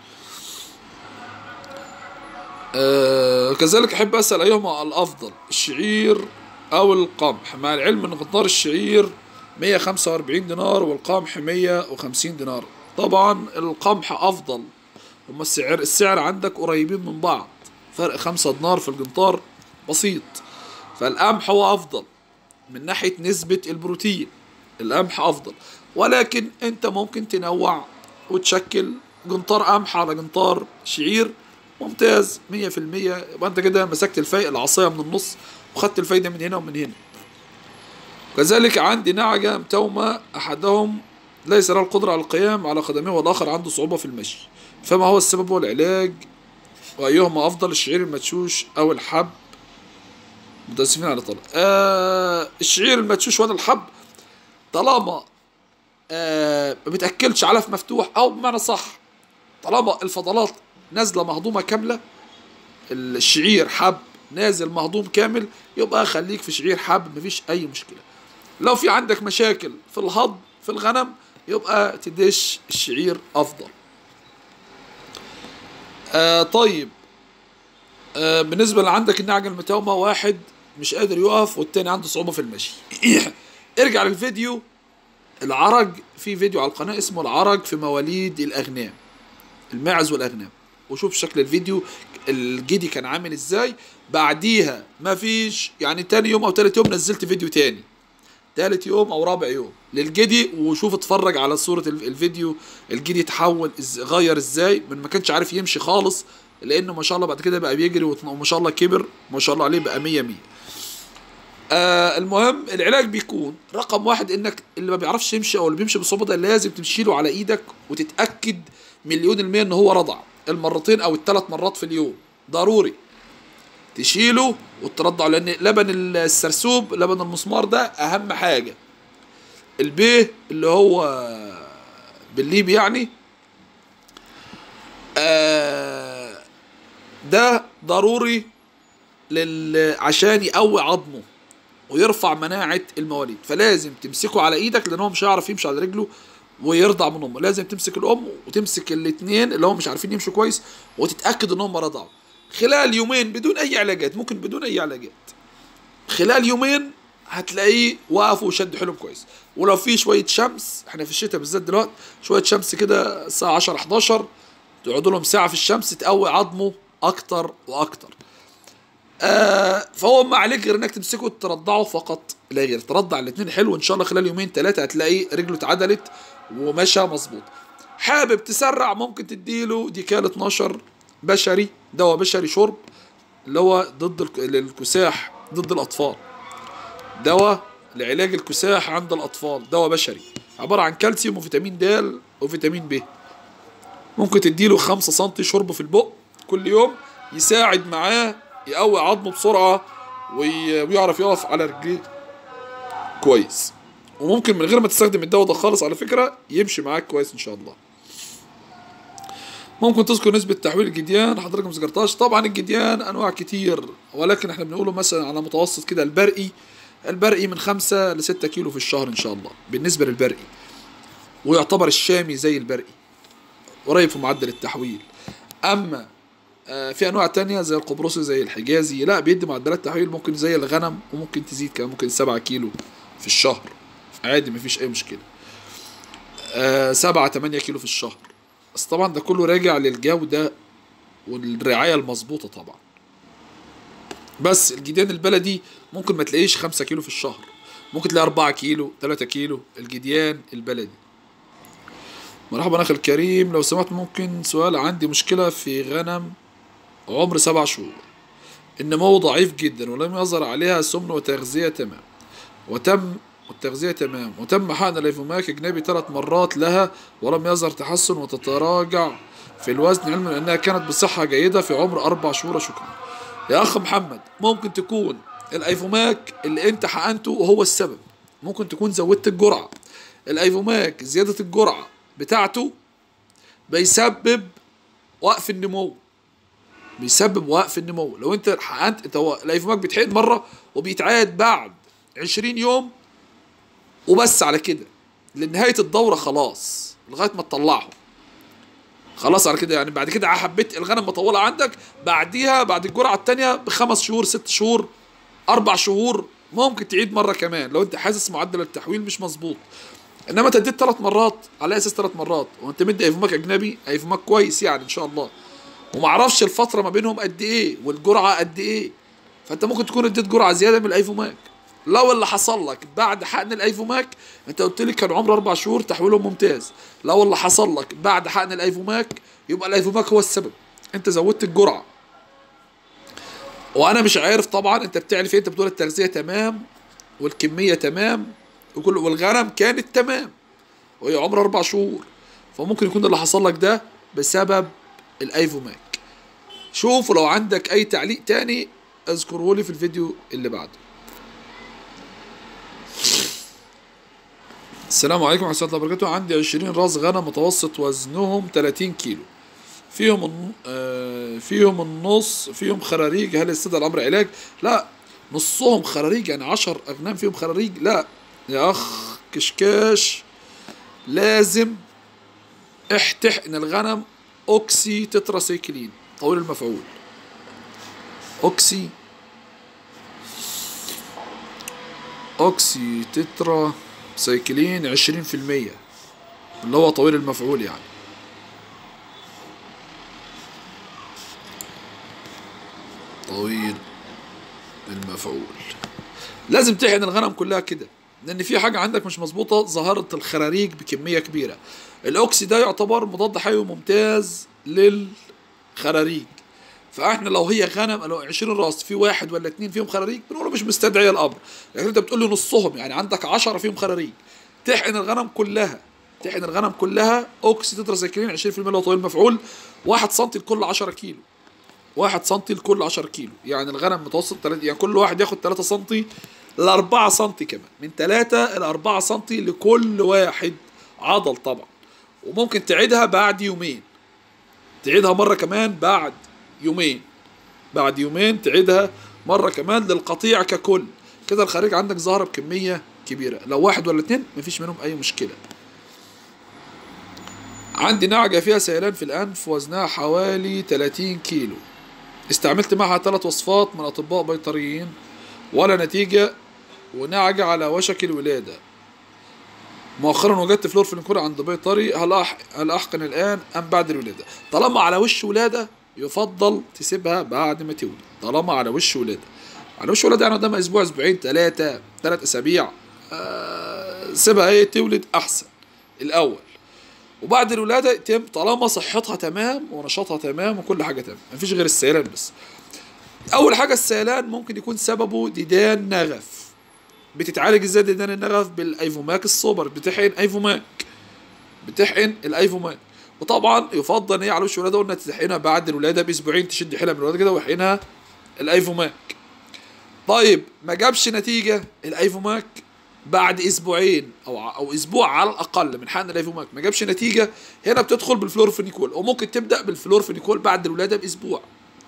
آه كذلك أحب أسأل أيهما الأفضل الشعير أو القمح مع العلم أن مقدار الشعير 145 دينار والقمح 150 دينار طبعا القمح أفضل هما السعر السعر عندك قريبين من بعض فرق 5 دينار في القنطار بسيط فالقمح هو أفضل من ناحية نسبة البروتين القمح أفضل ولكن أنت ممكن تنوع وتشكل قنطار قمح على قنطار شعير ممتاز مية في المية يبقى أنت كده مسكت الفايق العصاية من النص وخدت الفايدة من هنا ومن هنا كذلك عندي نعجة متومة أحدهم ليس له القدرة على القيام على قدميه والآخر عنده صعوبة في المشي فما هو السبب والعلاج وأيهما أفضل الشعير المدشوش أو الحب متأسفين على طلب آه الشعير المدشوش ولا الحب طالما آه ما بتاكلش علف مفتوح او بمعنى صح طالما الفضلات نازله مهضومه كامله الشعير حب نازل مهضوم كامل يبقى خليك في شعير حب مفيش اي مشكله لو في عندك مشاكل في الهضم في الغنم يبقى تدش الشعير افضل آه طيب آه بالنسبة اللي عندك النعجة المتومة واحد مش قادر يقف والتاني عنده صعوبة في المشي ارجع للفيديو العرج في فيديو على القناة اسمه العرج في مواليد الأغنام الماعز والأغنام وشوف شكل الفيديو الجدي كان عامل ازاي بعديها ما فيش يعني تاني يوم او تالت يوم نزلت فيديو تاني تالت يوم او رابع يوم للجدي وشوف اتفرج على صورة الف- الفيديو الجدي اتحول إز- غير ازاي من ما كانش عارف يمشي خالص لانه ما شاء الله بعد كده بقى بيجري وت- وما شاء الله كبر ما شاء الله عليه بقى مية مية آه المهم العلاج بيكون رقم واحد انك اللي ما بيعرفش يمشي او اللي بيمشي بصعوبة ده لازم تمشيله على ايدك وتتاكد مليون المية ان هو رضع المرتين او الثلاث مرات في اليوم ضروري تشيله وترضعه لان لبن السرسوب لبن المسمار ده اهم حاجه البيه اللي هو بالليبي يعني آه ده ضروري لل عشان يقوي عظمه ويرفع مناعة المواليد فلازم تمسكه على ايدك لان هو مش هيعرف يمشي على رجله ويرضع من امه لازم تمسك الام وتمسك الاثنين اللي هم مش عارفين يمشوا كويس وتتاكد ان هم رضعوا خلال يومين بدون اي علاجات ممكن بدون اي علاجات خلال يومين هتلاقيه وقف وشد حيلهم كويس ولو في شويه شمس احنا في الشتاء بالذات دلوقتي شويه شمس كده الساعه 10 11 تقعدوا لهم ساعه في الشمس تقوي عظمه اكتر واكتر آه فهو ما عليك غير انك تمسكه وترضعه فقط لا غير ترضع الاثنين حلو ان شاء الله خلال يومين ثلاثه هتلاقي رجله اتعدلت ومشى مظبوط حابب تسرع ممكن تديله ديكال 12 بشري دواء بشري شرب اللي هو ضد الك- الكساح ضد الاطفال دواء لعلاج الكساح عند الاطفال دواء بشري عباره عن كالسيوم وفيتامين د وفيتامين ب ممكن تديله 5 سم شرب في البق كل يوم يساعد معاه يقوي عظمه بسرعه وي- ويعرف يقف على رجليه كويس وممكن من غير ما تستخدم الدواء ده خالص على فكره يمشي معاك كويس ان شاء الله ممكن تذكر نسبة تحويل الجديان حضرتك ما ذكرتهاش طبعا الجديان انواع كتير ولكن احنا بنقوله مثلا على متوسط كده البرقي البرقي من خمسة لستة كيلو في الشهر ان شاء الله بالنسبة للبرقي ويعتبر الشامي زي البرقي قريب في معدل التحويل اما آه، في انواع تانية زي القبرصي زي الحجازي لا بيدي معدلات تحويل ممكن زي الغنم وممكن تزيد كمان ممكن سبعة كيلو في الشهر عادي مفيش اي مشكلة آه سبعة تمانية كيلو في الشهر بس طبعا ده كله راجع للجودة والرعاية المظبوطة طبعا بس الجديان البلدي ممكن ما تلاقيش خمسة كيلو في الشهر ممكن تلاقي أربعة كيلو تلاتة كيلو الجديان البلدي مرحبا أخي الكريم لو سمحت ممكن سؤال عندي مشكلة في غنم عمر سبع شهور النمو ضعيف جدا ولم يظهر عليها سمن وتغذية تمام وتم والتغذية تمام وتم حقن ليفوماك أجنبي ثلاث مرات لها ولم يظهر تحسن وتتراجع في الوزن علما أنها كانت بصحة جيدة في عمر أربع شهور شكرا يا أخ محمد ممكن تكون الأيفوماك اللي أنت حقنته هو السبب ممكن تكون زودت الجرعة الأيفوماك زيادة الجرعة بتاعته بيسبب وقف النمو بيسبب وقف النمو لو انت حقنت انت هو الايفوماك بيتحقن مره وبيتعاد بعد 20 يوم وبس على كده لنهايه الدوره خلاص لغايه ما تطلعهم خلاص على كده يعني بعد كده حبيت الغنم مطوله عندك بعديها بعد الجرعه الثانيه بخمس شهور ست شهور اربع شهور ممكن تعيد مره كمان لو انت حاسس معدل التحويل مش مظبوط انما انت اديت ثلاث مرات على اساس ثلاث مرات وانت مدي ايفوماك اجنبي ايفوماك كويس يعني ان شاء الله ومعرفش الفتره ما بينهم قد ايه والجرعه قد ايه فانت ممكن تكون اديت جرعه زياده من الايفوماك لو اللي حصل لك بعد حقن الايفوماك انت قلت لي كان عمره اربع شهور تحويلهم ممتاز لو اللي حصل لك بعد حقن الايفوماك يبقى الايفوماك هو السبب انت زودت الجرعه وانا مش عارف طبعا انت بتعرف ايه انت بتقول التغذيه تمام والكميه تمام وكل والغنم كانت تمام وهي عمر اربع شهور فممكن يكون اللي حصل لك ده بسبب الايفوماك شوف لو عندك اي تعليق تاني اذكره لي في الفيديو اللي بعده السلام عليكم ورحمة الله وبركاته عندي 20 راس غنم متوسط وزنهم 30 كيلو فيهم الن- آه، فيهم النص فيهم خراريج هل يستدعي الامر علاج؟ لا نصهم خراريج يعني 10 اغنام فيهم خراريج لا يا اخ كشكاش لازم احتحقن الغنم اوكسي تتراسيكلين طويل المفعول اوكسي اوكسي تترا سايكلين عشرين في المية اللي هو طويل المفعول يعني طويل المفعول لازم تحقن الغنم كلها كده لان في حاجه عندك مش مظبوطه ظهرت الخراريج بكميه كبيره الاوكسي ده يعتبر مضاد حيوي ممتاز للخراريج فاحنا لو هي غنم لو 20 راس في واحد ولا اتنين فيهم خراريج بنقول مش مستدعيه الامر لكن انت بتقول لي نصهم يعني عندك 10 فيهم خراريج تحقن الغنم كلها تحقن الغنم كلها اوكسي تتراسايكلين 20% اللي هو طويل المفعول 1 سم لكل 10 كيلو 1 سم لكل 10 كيلو يعني الغنم متوسط تلات يعني كل واحد ياخد 3 سم ل 4 سم كمان من 3 ل 4 سم لكل واحد عضل طبعا وممكن تعيدها بعد يومين تعيدها مرة كمان بعد يومين بعد يومين تعيدها مرة كمان للقطيع ككل كده الخارج عندك ظاهرة بكمية كبيرة لو واحد ولا اتنين مفيش منهم أي مشكلة عندي نعجة فيها سيلان في الأنف وزنها حوالي 30 كيلو استعملت معها ثلاث وصفات من أطباء بيطريين ولا نتيجة ونعجة على وشك الولادة مؤخرا وجدت فلور فينكور عند بيطري هل أح... هل أحقن الآن أم بعد الولادة طالما على وش ولادة يفضل تسيبها بعد ما تولد طالما على وش ولادة على وش ولادة يعني قدامها أسبوع أسبوعين ثلاثة ثلاث أسابيع آه... سيبها هي تولد أحسن الأول وبعد الولادة يتم طالما صحتها تمام ونشاطها تمام وكل حاجة تمام مفيش غير السيلان بس أول حاجة السيلان ممكن يكون سببه ديدان نغف بتتعالج ازاي ديدان النغف بالايفوماك السوبر بتحقن ايفوماك بتحقن الايفوماك وطبعا يفضل ان هي على وش الولاده قلنا تحقنها بعد الولاده باسبوعين تشد حيلها من الولاده كده واحقنها الايفوماك طيب ما جابش نتيجه الايفوماك بعد اسبوعين او او اسبوع على الاقل من حقن الايفوماك ما جابش نتيجه هنا بتدخل بالفلورفينيكول وممكن تبدا بالفلورفينيكول بعد الولاده باسبوع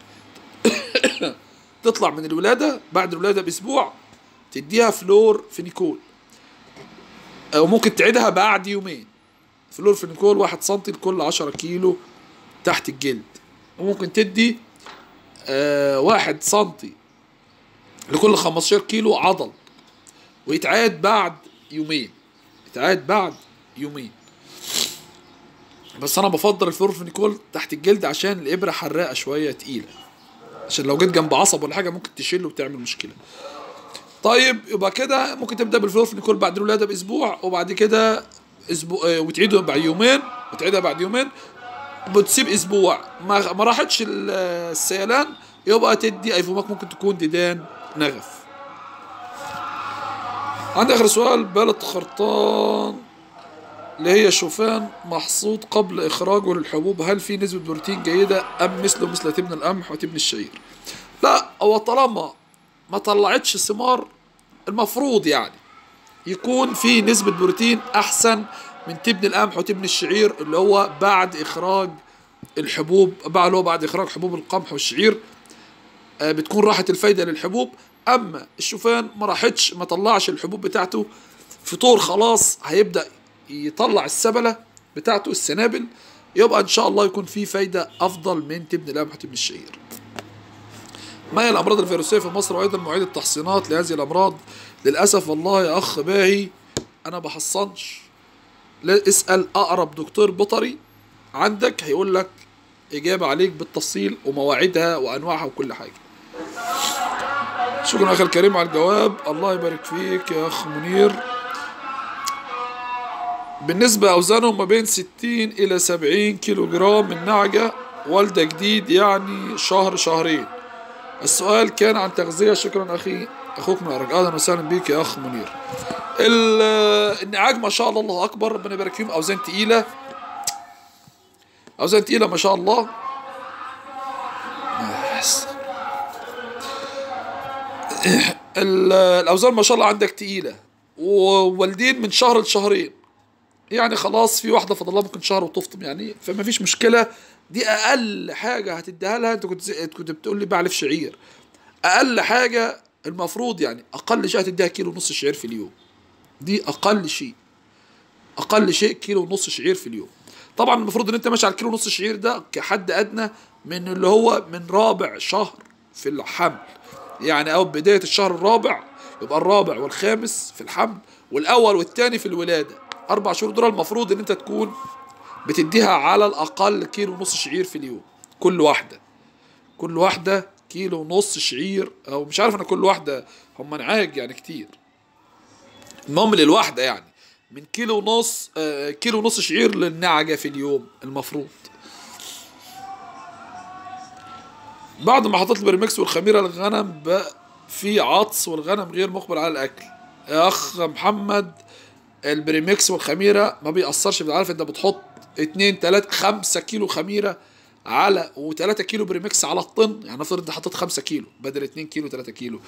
تطلع من الولاده بعد الولاده باسبوع تديها فلور فينيكول او ممكن تعيدها بعد يومين فلور فينيكول واحد سنتي لكل عشرة كيلو تحت الجلد وممكن تدي آه واحد سنتي لكل 15 كيلو عضل ويتعاد بعد يومين يتعاد بعد يومين بس انا بفضل الفلورفينيكول تحت الجلد عشان الابره حراقه شويه تقيله عشان لو جيت جنب عصب ولا حاجه ممكن تشيله وتعمل مشكله طيب يبقى كده ممكن تبدا بالفلورفينيكول بعد الولاده باسبوع وبعد كده اسبوع آه، وتعيده بعد يومين وتعيدها بعد يومين بتسيب اسبوع ما ما راحتش ال- السيلان يبقى تدي ايفوماك ممكن تكون ديدان نغف عندي اخر سؤال بلد خرطان اللي هي شوفان محصود قبل اخراجه للحبوب هل في نسبة بروتين جيدة ام مثله مثل تبن القمح وتبن الشعير لا هو طالما ما طلعتش ثمار المفروض يعني يكون في نسبة بروتين أحسن من تبن القمح وتبن الشعير اللي هو بعد إخراج الحبوب بعد اللي هو بعد إخراج حبوب القمح والشعير آه، بتكون راحت الفايدة للحبوب أما الشوفان ما راحتش ما طلعش الحبوب بتاعته فطور خلاص هيبدأ يطلع السبلة بتاعته السنابل يبقى إن شاء الله يكون في فايدة أفضل من تبن القمح وتبن الشعير ما هي الامراض الفيروسيه في مصر وايضا مواعيد التحصينات لهذه الامراض للاسف والله يا اخ باهي انا بحصنش لا اسال اقرب دكتور بيطري عندك هيقول لك اجابه عليك بالتفصيل ومواعيدها وانواعها وكل حاجه شكرا اخي الكريم على الجواب الله يبارك فيك يا اخ منير بالنسبة أوزانهم ما بين 60 إلى 70 كيلو جرام من نعجة والدة جديد يعني شهر شهرين السؤال كان عن تغذية شكرا أخي أخوك من العراق أهلا وسهلا بيك يا أخ منير ال- النعاج ما شاء الله الله أكبر ربنا يبارك فيهم أوزان تقيلة أوزان تقيلة ما شاء الله بس. ال- الأوزان ما شاء الله عندك تقيلة ووالدين من شهر لشهرين يعني خلاص في واحده فاضل لها ممكن شهر وتفطم يعني فما فيش مشكله دي اقل حاجه هتديها لها انت كنت زي- كنت بتقول لي بعلف شعير اقل حاجه المفروض يعني اقل شيء هتديها كيلو ونص شعير في اليوم دي اقل شيء اقل شيء كيلو ونص شعير في اليوم طبعا المفروض ان انت ماشي على الكيلو ونص شعير ده كحد ادنى من اللي هو من رابع شهر في الحمل يعني او بدايه الشهر الرابع يبقى الرابع والخامس في الحمل والاول والثاني في الولاده اربع شهور دول المفروض ان انت تكون بتديها على الاقل كيلو ونص شعير في اليوم كل واحده كل واحده كيلو ونص شعير او مش عارف انا كل واحده هم نعاج يعني كتير المهم للواحده يعني من كيلو ونص آه كيلو ونص شعير للنعجه في اليوم المفروض بعد ما حطيت البريمكس والخميره الغنم بقى في عطس والغنم غير مقبل على الاكل يا اخ محمد البريمكس والخميره ما بيأثرش عارف انت بتحط اتنين تلاتة خمسة كيلو خميره على و3 كيلو بريمكس على الطن يعني نفترض انت حطيت 5 كيلو بدل 2 كيلو 3 كيلو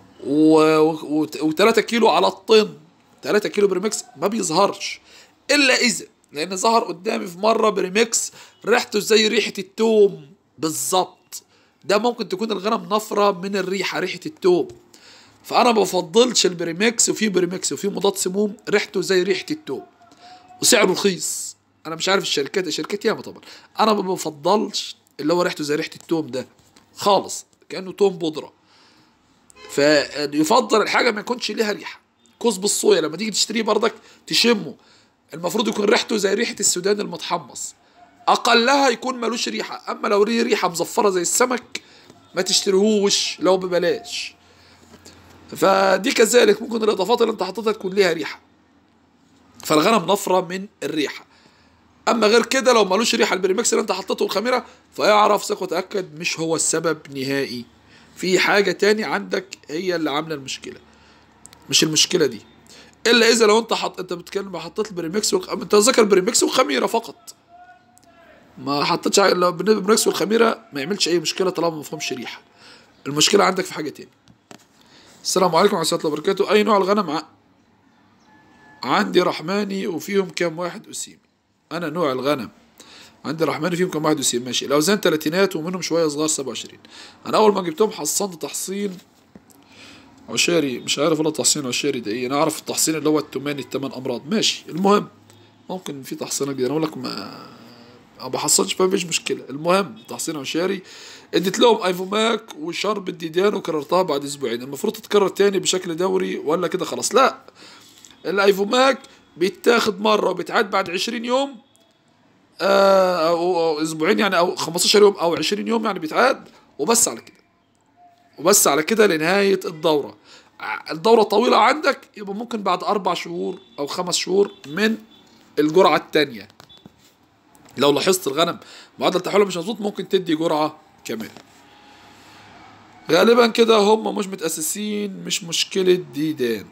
و3 كيلو على الطن 3 كيلو بريمكس ما بيظهرش الا اذا لان ظهر قدامي في مره بريمكس ريحته زي ريحه التوم بالظبط ده ممكن تكون الغنم نفره من الريحه ريحه التوم فانا ما بفضلش البريمكس وفي بريمكس وفي مضاد سموم ريحته زي ريحه التوم وسعره رخيص انا مش عارف الشركات الشركات ياما طبعا انا ما بفضلش اللي هو ريحته زي ريحه التوم ده خالص كانه توم بودره فيفضل الحاجه ما يكونش ليها ريحه كوز الصويا لما تيجي تشتريه بردك تشمه المفروض يكون ريحته زي ريحه السودان المتحمص اقلها يكون ملوش ريحه اما لو ليه ريحه مزفره زي السمك ما تشتريهوش لو ببلاش فدي كذلك ممكن الاضافات اللي انت حاططها تكون ليها ريحه فالغنم نفره من الريحه اما غير كده لو ملوش ريحه البريمكس اللي انت حطيته الخميره فيعرف ثق وتاكد مش هو السبب نهائي في حاجه تاني عندك هي اللي عامله المشكله مش المشكله دي الا اذا لو انت حط انت بتتكلم حطيت البريمكس والخ... انت ذكر بريمكس وخميره فقط ما حطيتش لو البريمكس والخميره ما يعملش اي مشكله طالما ما فيهمش ريحه المشكله عندك في حاجه تاني السلام عليكم ورحمه الله وبركاته اي نوع الغنم ع... عندي رحماني وفيهم كام واحد اسيمي انا نوع الغنم عندي رحماني فيهم كام واحد وسيم ماشي الاوزان تلاتينات ومنهم شويه صغار سبعة وعشرين انا اول ما جبتهم حصنت تحصين عشاري مش عارف والله تحصين عشاري ده ايه انا اعرف التحصين اللي هو التماني التمن امراض ماشي المهم ممكن في تحصينه جديده انا اقول لك ما ما بحصلش فيش مشكله المهم تحصين عشاري اديت لهم ايفوماك وشرب الديدان وكررتها بعد اسبوعين المفروض تتكرر تاني بشكل دوري ولا كده خلاص لا الايفوماك بيتاخد مره وبيتعاد بعد 20 يوم آه أو, أو اسبوعين يعني او 15 يوم او 20 يوم يعني بيتعاد وبس على كده وبس على كده لنهايه الدوره الدوره طويله عندك يبقى ممكن بعد اربع شهور او خمس شهور من الجرعه الثانيه لو لاحظت الغنم معدل تحوله مش مظبوط ممكن تدي جرعه كمان غالبا كده هم مش متأسسين مش مشكلة ديدان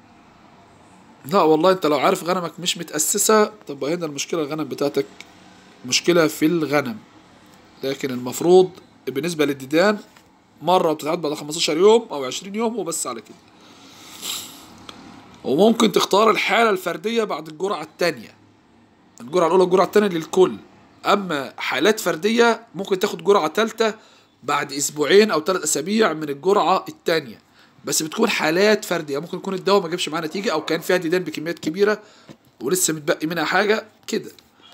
لا والله انت لو عارف غنمك مش متأسسة تبقى هنا المشكلة الغنم بتاعتك مشكلة في الغنم لكن المفروض بالنسبة للديدان مرة بتتعاد بعد 15 يوم أو 20 يوم وبس على كده وممكن تختار الحالة الفردية بعد الجرعة التانية الجرعة الأولى الجرعة التانية للكل أما حالات فردية ممكن تاخد جرعة تالتة بعد أسبوعين أو ثلاث أسابيع من الجرعة التانية بس بتكون حالات فردية ممكن يكون الدواء ما جابش معاه نتيجة أو كان فيها ديدان بكميات كبيرة ولسه متبقي منها حاجة كده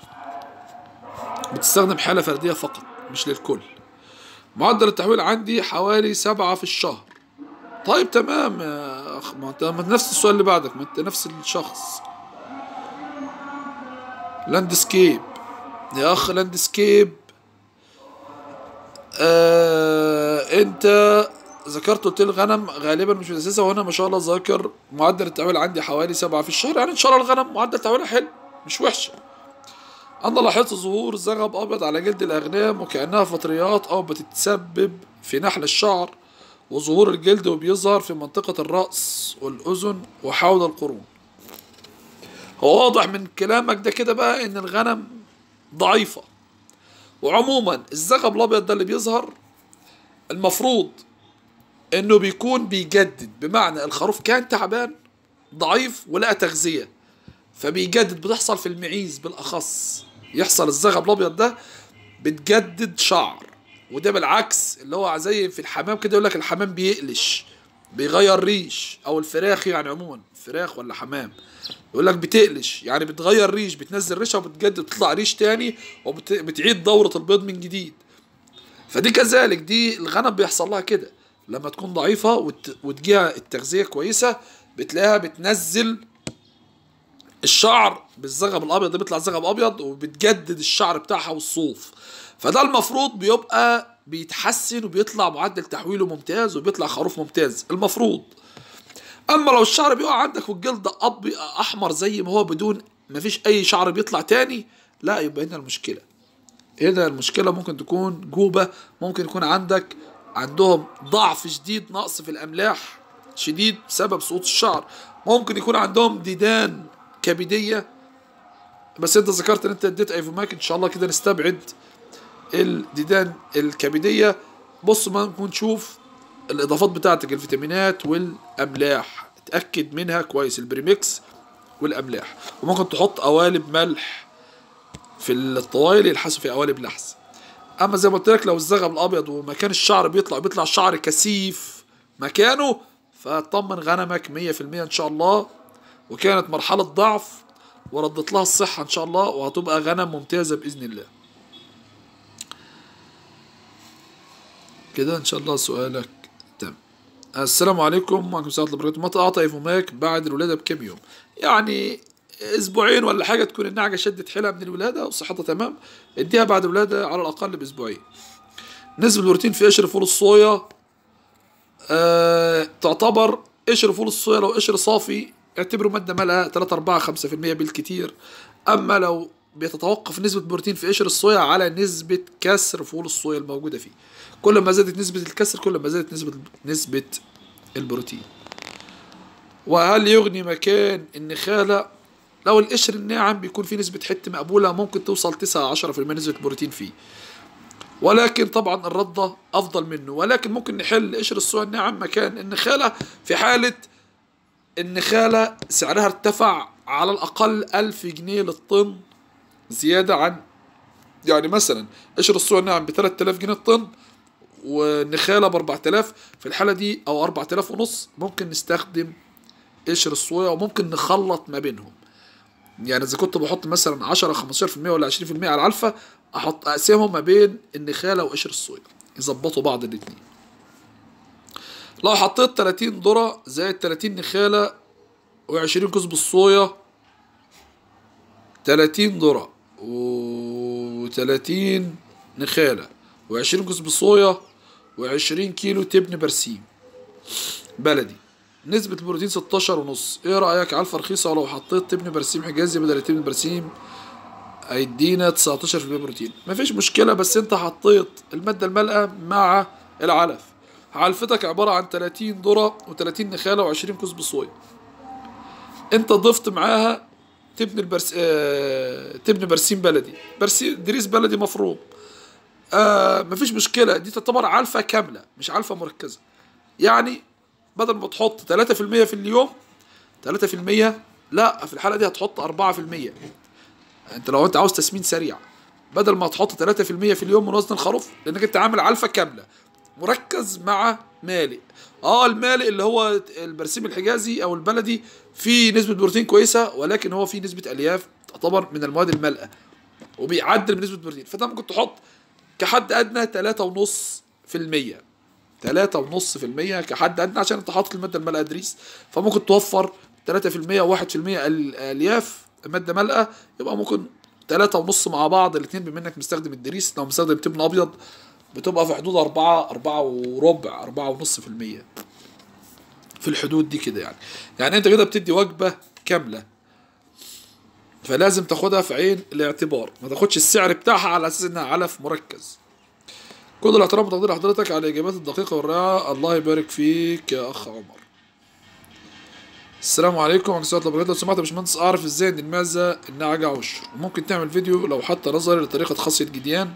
بتستخدم حالة فردية فقط مش للكل معدل التحويل عندي حوالي سبعة في الشهر طيب تمام يا أخ ما أنت ما نفس السؤال اللي بعدك ما أنت نفس الشخص لاندسكيب يا أخ لاندسكيب آه أنت ذكرت قلت الغنم غالبا مش متأسسة وهنا ما شاء الله ذاكر معدل التحويل عندي حوالي سبعة في الشهر يعني إن شاء الله الغنم معدل تحويلها حلو مش وحشة أنا لاحظت ظهور زغب أبيض على جلد الأغنام وكأنها فطريات أو بتتسبب في نحل الشعر وظهور الجلد وبيظهر في منطقة الرأس والأذن وحول القرون هو واضح من كلامك ده كده بقى إن الغنم ضعيفة وعموما الزغب الأبيض ده اللي بيظهر المفروض إنه بيكون بيجدد بمعنى الخروف كان تعبان ضعيف ولقى تغذية فبيجدد بتحصل في المعيز بالأخص يحصل الزغب الابيض ده بتجدد شعر وده بالعكس اللي هو زي في الحمام كده يقول لك الحمام بيقلش بيغير ريش او الفراخ يعني عموما فراخ ولا حمام يقول لك بتقلش يعني بتغير ريش بتنزل ريشه وبتجدد تطلع ريش تاني وبتعيد دورة البيض من جديد فدي كذلك دي الغنم بيحصل لها كده لما تكون ضعيفة وت... وتجيها التغذية كويسة بتلاقيها بتنزل الشعر بالزغب الابيض ده بيطلع زغب ابيض وبتجدد الشعر بتاعها والصوف فده المفروض بيبقى بيتحسن وبيطلع معدل تحويله ممتاز وبيطلع خروف ممتاز المفروض اما لو الشعر بيقع عندك والجلد اب احمر زي ما هو بدون مفيش اي شعر بيطلع تاني لا يبقى هنا المشكله هنا المشكله ممكن تكون جوبه ممكن يكون عندك عندهم ضعف شديد نقص في الاملاح شديد بسبب سقوط الشعر ممكن يكون عندهم ديدان كبديه بس انت ذكرت ان انت اديت ايفوماك ان شاء الله كده نستبعد الديدان الكبديه بص ما نكون نشوف الاضافات بتاعتك الفيتامينات والاملاح اتاكد منها كويس البريمكس والاملاح وممكن تحط قوالب ملح في الطوايل يلحسوا في قوالب لحس اما زي ما قلت لك لو الزغب الابيض ومكان الشعر بيطلع بيطلع شعر كثيف مكانه فطمن غنمك 100% ان شاء الله وكانت مرحله ضعف وردت لها الصحه ان شاء الله وهتبقى غنم ممتازه باذن الله كده ان شاء الله سؤالك تم السلام عليكم وعليكم السلام ورحمه الله وبركاته متى اعطى ايفوماك بعد الولاده بكم يوم يعني اسبوعين ولا حاجه تكون النعجه شدت حيلها من الولاده وصحتها تمام اديها بعد الولاده على الاقل باسبوعين نسبه البروتين في قشر فول الصويا آه تعتبر قشر فول الصويا لو قشر صافي اعتبره ماده مالها 3 4 5% بالكتير اما لو بيتتوقف نسبة البروتين في قشر الصويا على نسبة كسر فول الصويا الموجودة فيه كل ما زادت نسبة الكسر كل ما زادت نسبة نسبة البروتين وهل يغني مكان النخالة لو القشر الناعم بيكون فيه نسبة حت مقبولة ممكن توصل 9 10% نسبة البروتين فيه ولكن طبعا الردة أفضل منه ولكن ممكن نحل قشر الصويا الناعم مكان النخالة في حالة النخالة سعرها ارتفع على الأقل ألف جنيه للطن زيادة عن يعني مثلا قشر الصويا الناعم ب 3000 جنيه الطن والنخالة ب 4000 في الحالة دي أو 4000 ونص ممكن نستخدم قشر الصويا وممكن نخلط ما بينهم يعني إذا كنت بحط مثلا 10 15% ولا 20% على العلفة أحط أقسمهم ما بين النخالة وقشر الصويا يظبطوا بعض الاتنين لو حطيت 30 ذرة زائد 30 نخالة و20 كسب الصويا 30 ذرة و30 نخالة و20 كسب صويا و20 كيلو تبن برسيم بلدي نسبة البروتين 16 ونص ايه رأيك على رخيصة ولو حطيت تبن برسيم حجازي بدل تبن برسيم هيدينا 19% بروتين مفيش مشكلة بس انت حطيت المادة المالئة مع العلف علفتك عبارة عن 30 ذرة و30 نخالة و20 كسب صويا انت ضفت معاها تبن البرس آه... تبن برسيم بلدي برسيم دريس بلدي مفروم آه مفيش مشكلة دي تعتبر علفة كاملة مش علفة مركزة يعني بدل ما تحط 3% في اليوم 3% لا في الحالة دي هتحط 4% انت لو انت عاوز تسمين سريع بدل ما تحط 3% في اليوم من وزن الخروف لانك انت عامل علفة كاملة مركز مع مالئ اه المالئ اللي هو البرسيم الحجازي او البلدي فيه نسبة بروتين كويسة ولكن هو فيه نسبة الياف تعتبر من المواد المالئة وبيعدل من نسبة البروتين فانت ممكن تحط كحد ادنى تلاتة ونص في المية تلاتة ونص في المية كحد ادنى عشان انت حاطط المادة المالئة دريس فممكن توفر تلاتة في المية وواحد في المية الياف مادة مالئة يبقى ممكن تلاتة ونص مع بعض الاتنين بما انك مستخدم الدريس لو مستخدم تبن ابيض بتبقى في حدود أربعة أربعة وربع أربعة ونص في المية في الحدود دي كده يعني يعني انت كده بتدي وجبة كاملة فلازم تاخدها في عين الاعتبار ما تاخدش السعر بتاعها على اساس انها علف مركز كل الاحترام وتقدير حضرتك على الاجابات الدقيقه والرائعه الله يبارك فيك يا اخ عمر السلام عليكم ورحمه الله وبركاته لو سمحت يا باشمهندس اعرف ازاي ان المعزه النعجه عشر وممكن تعمل فيديو لو حتى نظري لطريقه خصي الجديان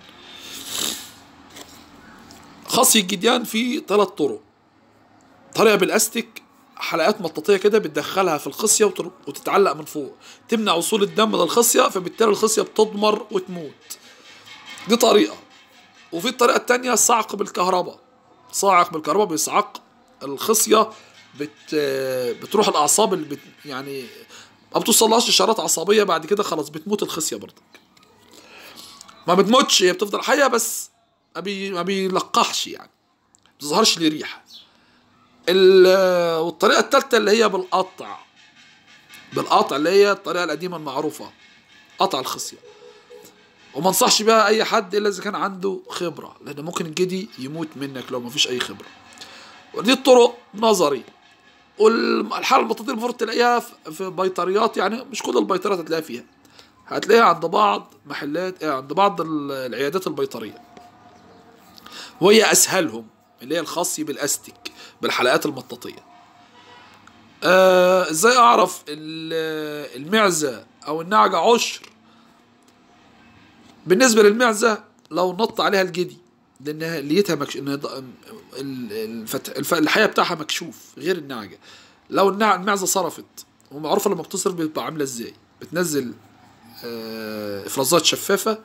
خصي الجديان فيه ثلاث طرق طريقه بالاستيك حلقات مطاطيه كده بتدخلها في الخصيه وتتعلق من فوق تمنع وصول الدم للخصيه فبالتالي الخصيه بتضمر وتموت دي طريقه وفي الطريقه التانية صعق بالكهرباء صاعق بالكهرباء بيصعق الخصيه بت بتروح الاعصاب اللي بت يعني ما بتوصلهاش اشارات عصبيه بعد كده خلاص بتموت الخصيه برضك ما بتموتش هي بتفضل حيه بس ما بي ما بيلقحش يعني ما بتظهرش ليه ريحه ال- والطريقه الثالثه اللي هي بالقطع بالقطع اللي هي الطريقه القديمه المعروفه قطع الخصيه وما انصحش بيها اي حد الا اذا كان عنده خبره لان ممكن الجدي يموت منك لو ما فيش اي خبره ودي الطرق نظري والحاله المطاطيل المفروض تلاقيها في- في بيطريات يعني مش كل البيطريات هتلاقيها فيها هتلاقيها عند بعض محلات آه، عند بعض ال- العيادات البيطريه وهي اسهلهم اللي هي الخاصي بالاستيك بالحلقات المطاطيه آه، ازاي اعرف ال- المعزه او النعجه عشر بالنسبه للمعزه لو نط عليها الجدي لانها ليتها مكش... إن ض- ال- الفت... الف... الحياه بتاعها مكشوف غير النعجه لو النع... المعزه صرفت ومعروفه لما بتصرف بتبقى عامله ازاي بتنزل آه، افرازات شفافه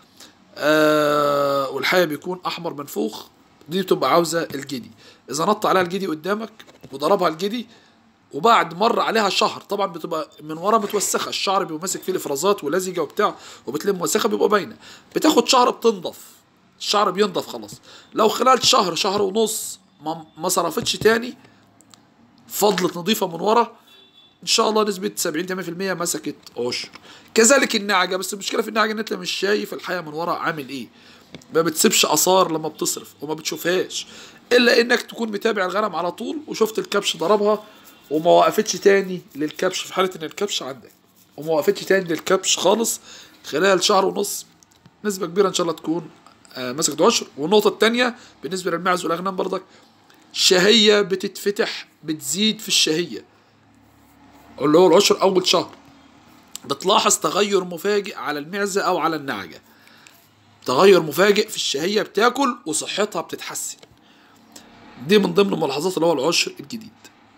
آه، والحياه بيكون احمر منفوخ دي بتبقى عاوزه الجدي اذا نط عليها الجدي قدامك وضربها الجدي وبعد مر عليها شهر طبعا بتبقى من ورا متوسخه الشعر بيبقى ماسك فيه الافرازات ولزجه وبتاع وبتلم وسخه بيبقى باينه بتاخد شهر بتنضف الشعر بينضف خلاص لو خلال شهر شهر ونص ما, ما صرفتش تاني فضلت نظيفه من ورا ان شاء الله نسبه 70 80% مسكت عشر كذلك النعجه بس المشكله في النعجه ان انت مش شايف الحياه من ورا عامل ايه ما بتسيبش اثار لما بتصرف وما بتشوفهاش الا انك تكون متابع الغنم على طول وشفت الكبش ضربها وما وقفتش تاني للكبش في حاله ان الكبش عندك وما وقفتش تاني للكبش خالص خلال شهر ونص نسبه كبيره ان شاء الله تكون آه، مسكت عشر والنقطه الثانيه بالنسبه للمعز والاغنام برضك شهيه بتتفتح بتزيد في الشهيه اللي هو العشر اول شهر بتلاحظ تغير مفاجئ على المعزه او على النعجه تغير مفاجئ في الشهيه بتاكل وصحتها بتتحسن دي من ضمن الملاحظات اللي هو العشر الجديد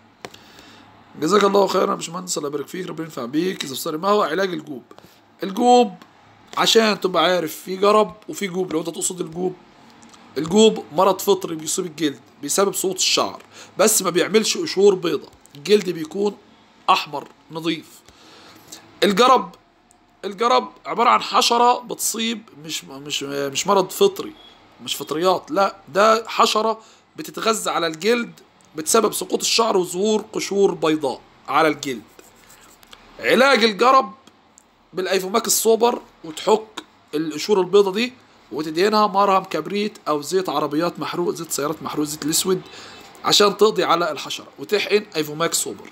جزاك الله خيرا يا باشمهندس الله يبارك فيك ربنا ينفع بيك اذا ما هو علاج الجوب الجوب عشان تبقى عارف في جرب وفي جوب لو انت تقصد الجوب الجوب مرض فطري بيصيب الجلد بسبب سقوط الشعر بس ما بيعملش قشور بيضة الجلد بيكون احمر نظيف الجرب الجرب عبارة عن حشرة بتصيب مش مش مش مرض فطري مش فطريات لا ده حشرة بتتغذى على الجلد بسبب سقوط الشعر وظهور قشور بيضاء على الجلد علاج الجرب بالايفوماك السوبر وتحك القشور البيضة دي وتدهنها مرهم كبريت او زيت عربيات محروق زيت سيارات محروق زيت الاسود عشان تقضي على الحشرة وتحقن ايفوماك سوبر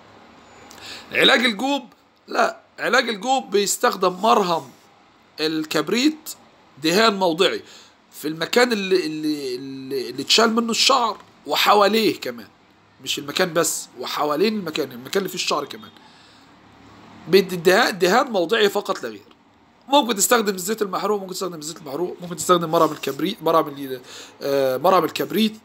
علاج الجوب لا علاج الجوب بيستخدم مرهم الكبريت دهان موضعي في المكان اللي اللي اللي, اللي اتشال منه الشعر وحواليه كمان مش المكان بس وحوالين المكان المكان اللي فيه الشعر كمان بالدهان دهان موضعي فقط لا غير ممكن تستخدم الزيت المحروق ممكن تستخدم الزيت المحروق ممكن تستخدم مرهم الكبريت مرهم ال- آه، مرهم الكبريت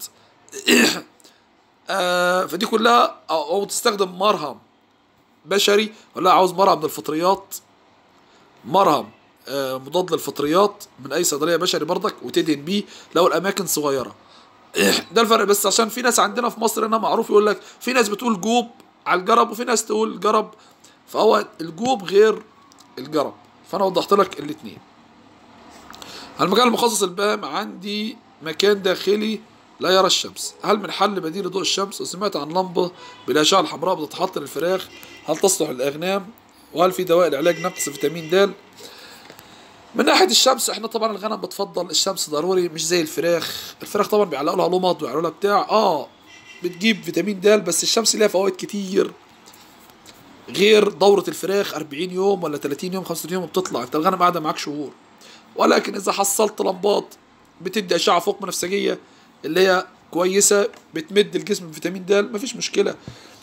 آه، فدي كلها او أو تستخدم مرهم بشري ولا عاوز مرهم من الفطريات مرهم آه، مضاد للفطريات من اي صيدليه بشري برضك وتدهن بيه لو الاماكن صغيره ده الفرق بس عشان في ناس عندنا في مصر هنا معروف يقول لك في ناس بتقول جوب على الجرب وفي ناس تقول جرب فهو الجوب غير الجرب فانا وضحت لك الاثنين المكان المخصص البام عندي مكان داخلي لا يرى الشمس هل من حل بديل لضوء الشمس وسمعت عن لمبة بالأشعة الحمراء بتتحط للفراخ هل تصلح للأغنام وهل في دواء لعلاج نقص فيتامين د من ناحية الشمس احنا طبعا الغنم بتفضل الشمس ضروري مش زي الفراخ الفراخ طبعا بيعلقوا لها لمض ويعلقوا لها بتاع اه بتجيب فيتامين د بس الشمس ليها فوائد كتير غير دورة الفراخ 40 يوم ولا 30 يوم 35 يوم بتطلع انت الغنم قاعدة معاك شهور ولكن اذا حصلت لمبات بتدي اشعة فوق بنفسجية اللي هي كويسة بتمد الجسم بفيتامين د مفيش مشكلة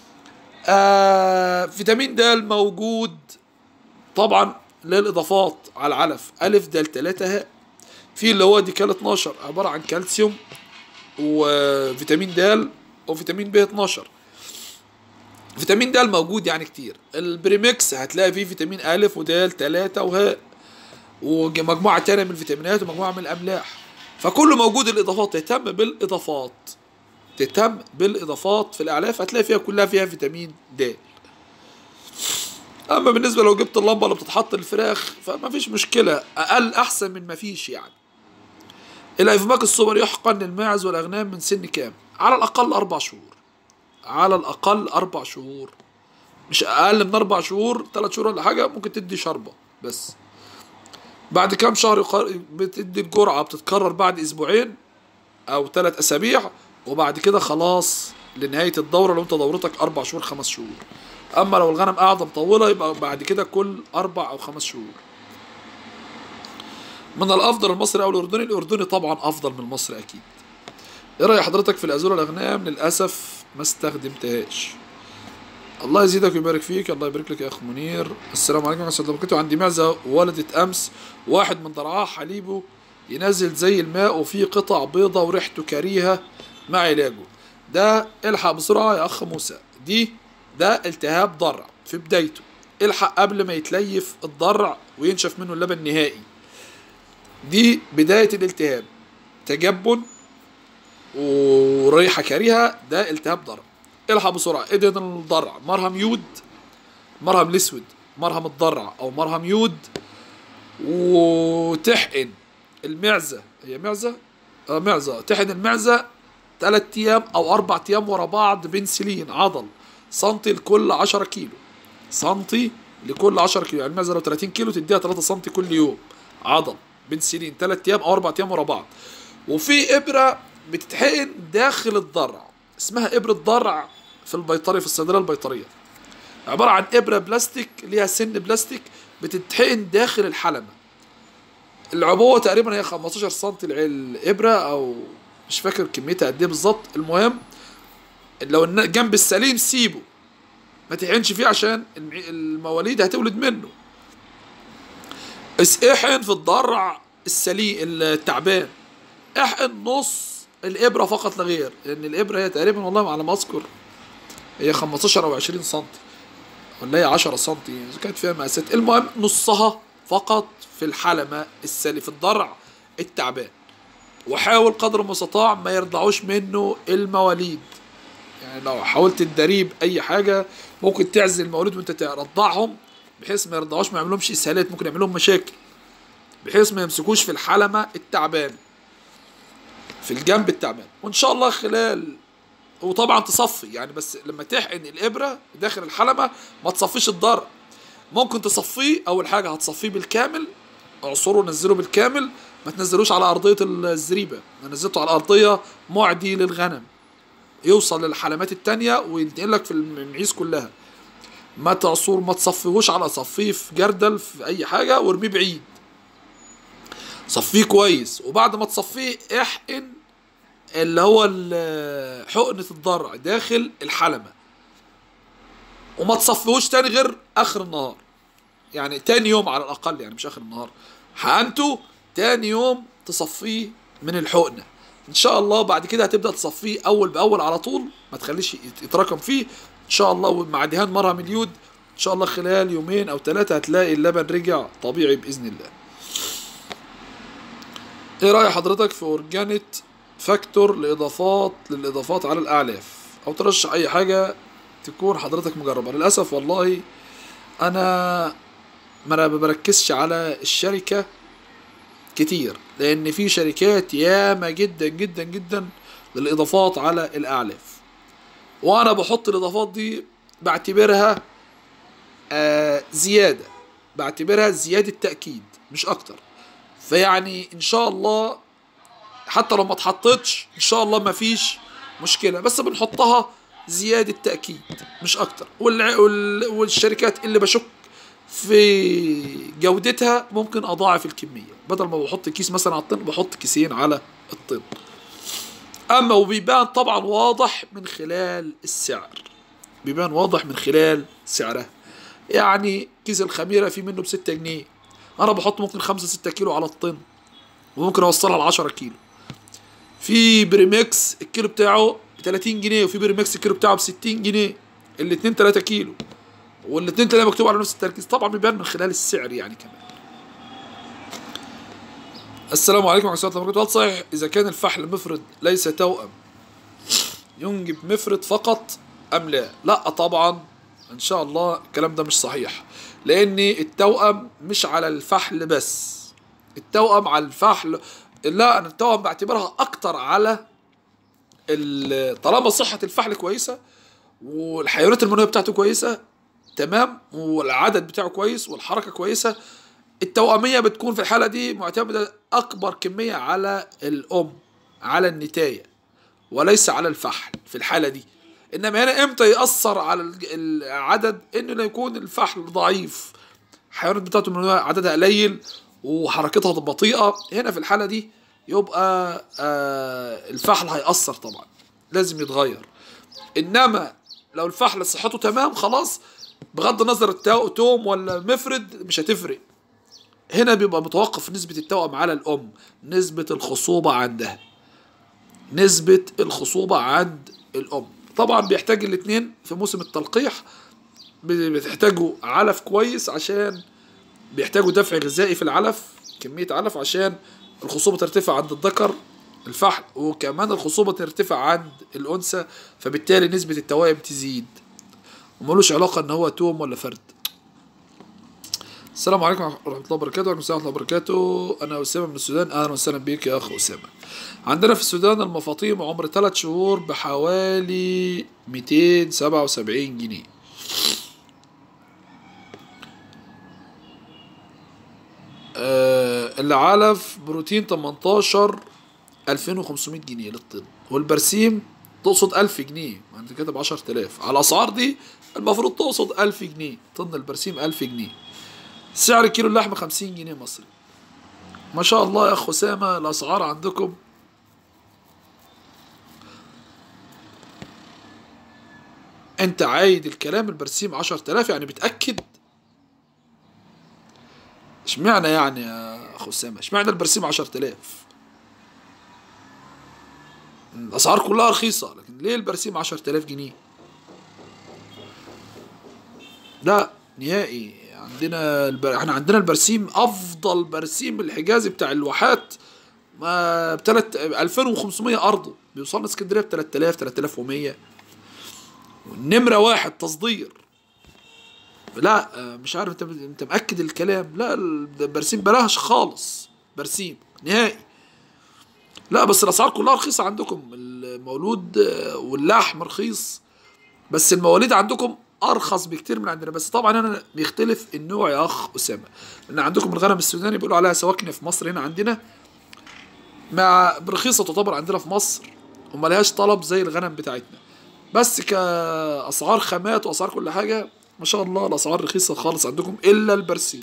آه فيتامين د موجود طبعا للاضافات على العلف الف د 3 هاء في اللي هو ديكال 12 عبارة عن كالسيوم وفيتامين د وفيتامين ب 12 فيتامين د موجود يعني كتير البريمكس هتلاقي فيه فيتامين أ ودال تلاتة وهاء ومجموعة تانية من الفيتامينات ومجموعة من الأملاح فكله موجود الإضافات تهتم بالإضافات تهتم بالاضافات في الاعلاف هتلاقي فيها كلها فيها فيتامين د اما بالنسبه لو جبت اللمبه اللي بتتحط للفراخ فما فيش مشكله اقل احسن من ما فيش يعني الايفماك السوبر يحقن للماعز والاغنام من سن كام على الاقل اربع شهور على الاقل اربع شهور مش اقل من اربع شهور ثلاث شهور ولا حاجه ممكن تدي شربه بس بعد كام شهر يقر- بتدي الجرعه بتتكرر بعد اسبوعين او ثلاث اسابيع وبعد كده خلاص لنهايه الدوره لو انت دورتك اربع شهور خمس شهور اما لو الغنم قاعده مطوله يبقى بعد كده كل اربع او خمس شهور من الافضل المصري او الاردني الاردني طبعا افضل من المصري اكيد ايه راي حضرتك في الازوره الاغنام للاسف ما استخدمتهاش الله يزيدك ويبارك فيك الله يبارك لك يا اخ منير السلام عليكم ورحمه الله وبركاته عندي معزه ولدت امس واحد من ضرعاها حليبه ينزل زي الماء وفيه قطع بيضة وريحته كريهة مع علاجه ده الحق بسرعة يا اخ موسى دي ده التهاب ضرع في بدايته الحق قبل ما يتليف الضرع وينشف منه اللبن نهائي دي بداية الالتهاب تجبن وريحة كريهة ده التهاب ضرع الحق بسرعة ادهن الضرع مرهم يود مرهم الاسود مرهم الضرع او مرهم يود وتحقن المعزة هي معزة اه معزة تحقن المعزة تلات ايام او اربع ايام ورا بعض بنسلين عضل سنتي لكل عشرة كيلو سنتي لكل 10 كيلو يعني المعزه لو 30 كيلو تديها 3 سم كل يوم عضل بنسلين 3 ايام او 4 ايام ورا بعض وفي ابره بتتحقن داخل الضرع اسمها ابره ضرع في البيطري في الصيدليه البيطريه عباره عن ابره بلاستيك ليها سن بلاستيك بتتحقن داخل الحلمه العبوه تقريبا هي 15 سم الابره او مش فاكر كميتها قد ايه بالظبط المهم لو الن- جنب السليم سيبه ما تحقنش فيه عشان المع- المواليد هتولد منه اس- احقن في الضرع السليم التعبان احقن نص الابره فقط لا غير لان الابره هي تقريبا والله على ما اذكر هي 15 او 20 سم ولا هي 10 سم اذا كانت فيها مقاسات المهم نصها فقط في الحلمه السلي في الضرع التعبان وحاول قدر المستطاع ما يرضعوش منه المواليد يعني لو حاولت تدريب اي حاجه ممكن تعزل المواليد وانت ترضعهم بحيث ما يرضعوش ما يعملهمش اسهالات ممكن يعملهم مشاكل بحيث ما يمسكوش في الحلمه التعبان في الجنب التعبان وان شاء الله خلال وطبعا تصفي يعني بس لما تحقن الابره داخل الحلمه ما تصفيش الضرع ممكن تصفيه اول حاجه هتصفيه بالكامل اعصره ونزله بالكامل ما تنزلوش على ارضيه الزريبه انا نزلته على ارضيه معدي للغنم يوصل للحلمات التانية وينتقل لك في المعيز كلها ما تعصور ما تصفيهوش على صفيه في جردل في اي حاجه وارميه بعيد صفيه كويس وبعد ما تصفيه احقن اللي هو ال- حقنة الضرع داخل الحلمة وما تصفيهوش تاني غير اخر النهار يعني تاني يوم على الاقل يعني مش اخر النهار حقنته تاني يوم تصفيه من الحقنه ان شاء الله بعد كده هتبدا تصفيه اول باول على طول ما تخليش يت- يتراكم فيه ان شاء الله مع دهان مرهم اليود ان شاء الله خلال يومين او ثلاثه هتلاقي اللبن رجع طبيعي باذن الله ايه راي حضرتك في اورجانيت فاكتور لاضافات للاضافات على الاعلاف او ترشح اي حاجه تكون حضرتك مجربه للاسف والله انا ما انا ما بركزش على الشركه كتير لان في شركات ياما جدا جدا جدا للاضافات على الاعلاف وانا بحط الاضافات دي بعتبرها آه زياده بعتبرها زياده تاكيد مش اكتر فيعني ان شاء الله حتى لو ما اتحطتش ان شاء الله ما فيش مشكله بس بنحطها زياده تاكيد مش اكتر والع- وال- والشركات اللي بشك في جودتها ممكن اضاعف الكميه بدل ما بحط كيس مثلا على الطن بحط كيسين على الطن اما وبيبان طبعا واضح من خلال السعر بيبان واضح من خلال سعرها يعني كيس الخميره في منه بستة جنيه انا بحط ممكن خمسة ستة كيلو على الطن وممكن اوصلها لعشرة كيلو في بريمكس الكيلو بتاعه ب 30 جنيه وفي بريمكس الكيلو بتاعه ب 60 جنيه الاتنين 3 كيلو والاتنين تلاقي مكتوب على نفس التركيز طبعا بيبان من خلال السعر يعني كمان السلام عليكم ورحمه الله وبركاته هل صحيح اذا كان الفحل مفرد ليس توأم ينجب مفرد فقط ام لا لا طبعا ان شاء الله الكلام ده مش صحيح لان التوأم مش على الفحل بس التوأم على الفحل لا انا التوأم بعتبرها اكتر على ال- طالما صحة الفحل كويسة والحيوانات المنوية بتاعته كويسة تمام والعدد بتاعه كويس والحركة كويسة التوأمية بتكون في الحالة دي معتمدة أكبر كمية على الأم على النتاية وليس على الفحل في الحالة دي إنما هنا إمتى يأثر على الج- العدد إنه يكون الفحل ضعيف الحيوانات بتاعته من عددها قليل وحركتها بطيئة هنا في الحالة دي يبقى آه الفحل هيأثر طبعا لازم يتغير إنما لو الفحل صحته تمام خلاص بغض النظر التو- توم ولا مفرد مش هتفرق هنا بيبقى متوقف نسبة التوأم على الأم نسبة الخصوبة عندها نسبة الخصوبة عند الأم طبعا بيحتاج الاتنين في موسم التلقيح بتحتاجوا علف كويس عشان بيحتاجوا دفع غذائي في العلف كمية علف عشان الخصوبة ترتفع عند الذكر الفحل وكمان الخصوبة ترتفع عند الأنثى فبالتالي نسبة التوائم تزيد وملوش علاقة إن هو توم ولا فرد السلام عليكم ورحمة الله وبركاته وعليكم السلام ورحمة الله وبركاته أنا أسامة من السودان أهلا وسهلا بيك يا أخ أسامة عندنا في السودان المفاطيم عمر 3 شهور بحوالي 277 جنيه آه العلف بروتين 18 2500 جنيه للطن والبرسيم تقصد 1000 جنيه ما انت كاتب 10000 على الاسعار دي المفروض تقصد 1000 جنيه طن البرسيم 1000 جنيه سعر كيلو اللحمه 50 جنيه مصري ما شاء الله يا اخ اسامه الاسعار عندكم انت عايد الكلام البرسيم 10000 يعني بتاكد اشمعنى يعني يا اخو اسامه اشمعنى البرسيم 10000 الاسعار كلها رخيصه لكن ليه البرسيم 10000 جنيه لا نهائي عندنا البر... احنا عندنا البرسيم افضل برسيم الحجازي بتاع الواحات ما بتلت 2500 ارضه بيوصلنا اسكندريه ب 3000 3100 نمره واحد تصدير لا آه، مش عارف انت انت مأكد الكلام لا البرسيم بلاش خالص برسيم نهائي لا بس الاسعار كلها رخيصه عندكم المولود آه، واللحم رخيص بس المواليد عندكم ارخص بكتير من عندنا بس طبعا انا بيختلف النوع يا اخ اسامه لان عندكم الغنم السوداني بيقولوا عليها سواكن في مصر هنا عندنا مع برخيصه تعتبر عندنا في مصر وما لهاش طلب زي الغنم بتاعتنا بس كاسعار خامات واسعار كل حاجه ما شاء الله الاسعار رخيصه خالص عندكم الا البرسيم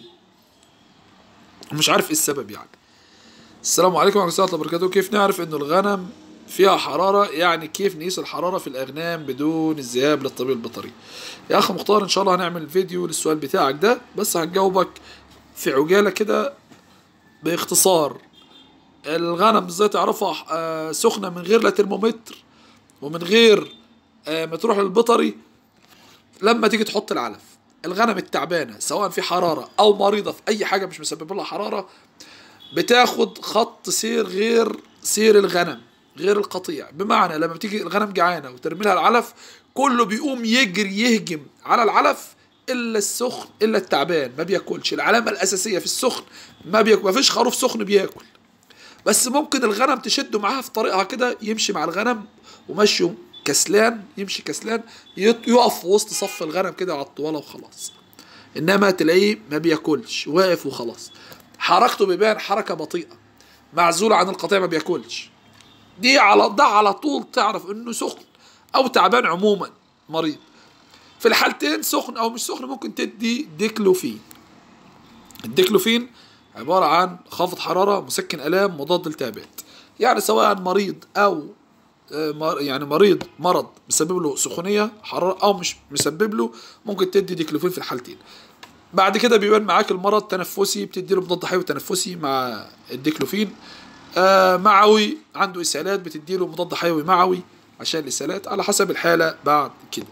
مش عارف ايه السبب يعني السلام عليكم ورحمه الله وبركاته كيف نعرف انه الغنم فيها حرارة يعني كيف نقيس الحرارة في الأغنام بدون الذهاب للطبيب البيطري يا أخ مختار إن شاء الله هنعمل فيديو للسؤال بتاعك ده بس هنجاوبك في عجالة كده باختصار الغنم ازاي تعرفها آه، سخنة من غير لا ترمومتر ومن غير آه، ما تروح للبيطري لما تيجي تحط العلف الغنم التعبانة سواء في حرارة أو مريضة في أي حاجة مش مسبب لها حرارة بتاخد خط سير غير سير الغنم غير القطيع بمعنى لما بتيجي الغنم جعانه وترمي لها العلف كله بيقوم يجري يهجم على العلف الا السخن الا التعبان ما بياكلش العلامه الاساسيه في السخن ما بياكل ما فيش خروف سخن بياكل بس ممكن الغنم تشده معاها في طريقها كده يمشي مع الغنم ومشي كسلان يمشي كسلان يط- يقف في وسط صف الغنم كده على الطواله وخلاص انما تلاقيه ما بياكلش واقف وخلاص حركته بيبان حركه بطيئه معزول عن القطيع ما بياكلش دي على ده على طول تعرف انه سخن او تعبان عموما مريض في الحالتين سخن او مش سخن ممكن تدي ديكلوفين الديكلوفين عبارة عن خافض حرارة مسكن آلام مضاد التهابات يعني سواء مريض أو آه، مر- يعني مريض مرض مسبب له سخونية حرارة أو مش مسبب له ممكن تدي ديكلوفين في الحالتين بعد كده بيبان معاك المرض تنفسي بتدي له مضاد حيوي تنفسي مع الديكلوفين آه معوي عنده اسهالات بتدي له مضاد حيوي معوي عشان الاسهالات على حسب الحاله بعد كده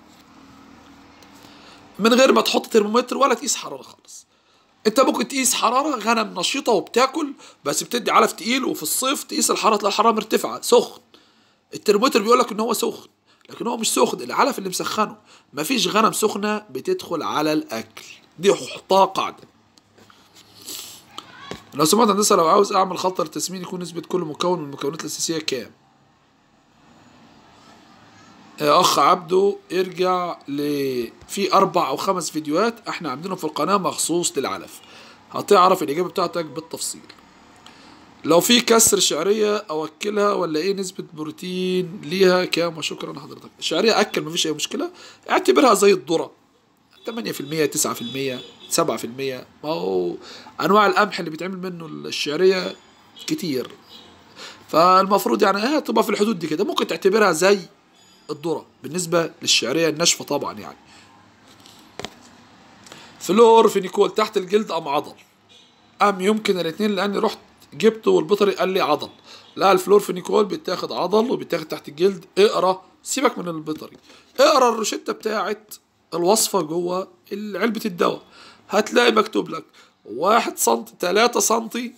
من غير ما تحط ترمومتر ولا تقيس حراره خالص انت ممكن تقيس حراره غنم نشيطه وبتاكل بس بتدي علف تقيل وفي الصيف تقيس الحراره تلاقي الحراره مرتفعه سخن الترمومتر بيقول لك ان هو سخن لكن هو مش سخن العلف اللي مسخنه مفيش غنم سخنه بتدخل على الاكل دي حطها قاعده لو سمعت هندسه لو عاوز اعمل خلطه للتسمين يكون نسبه كل مكون من المكونات الاساسيه كام يا اخ عبده ارجع ل في اربع او خمس فيديوهات احنا عاملينهم في القناه مخصوص للعلف هتعرف الاجابه بتاعتك بالتفصيل لو في كسر شعريه اوكلها ولا ايه نسبه بروتين ليها كام وشكرا لحضرتك الشعريه اكل مفيش اي مشكله اعتبرها زي الذره 8% 9% 7% ما هو انواع القمح اللي بيتعمل منه الشعريه كتير فالمفروض يعني هي تبقى في الحدود دي كده ممكن تعتبرها زي الذره بالنسبه للشعريه الناشفه طبعا يعني فلور فينيكول تحت الجلد ام عضل ام يمكن الاثنين لاني رحت جبته والبيطري قال لي عضل لا الفلور فينيكول بيتاخد عضل وبيتاخد تحت الجلد اقرا سيبك من البيطري اقرا الروشته بتاعت الوصفه جوه علبه الدواء هتلاقي مكتوب لك واحد سنتي تلاتة سنتي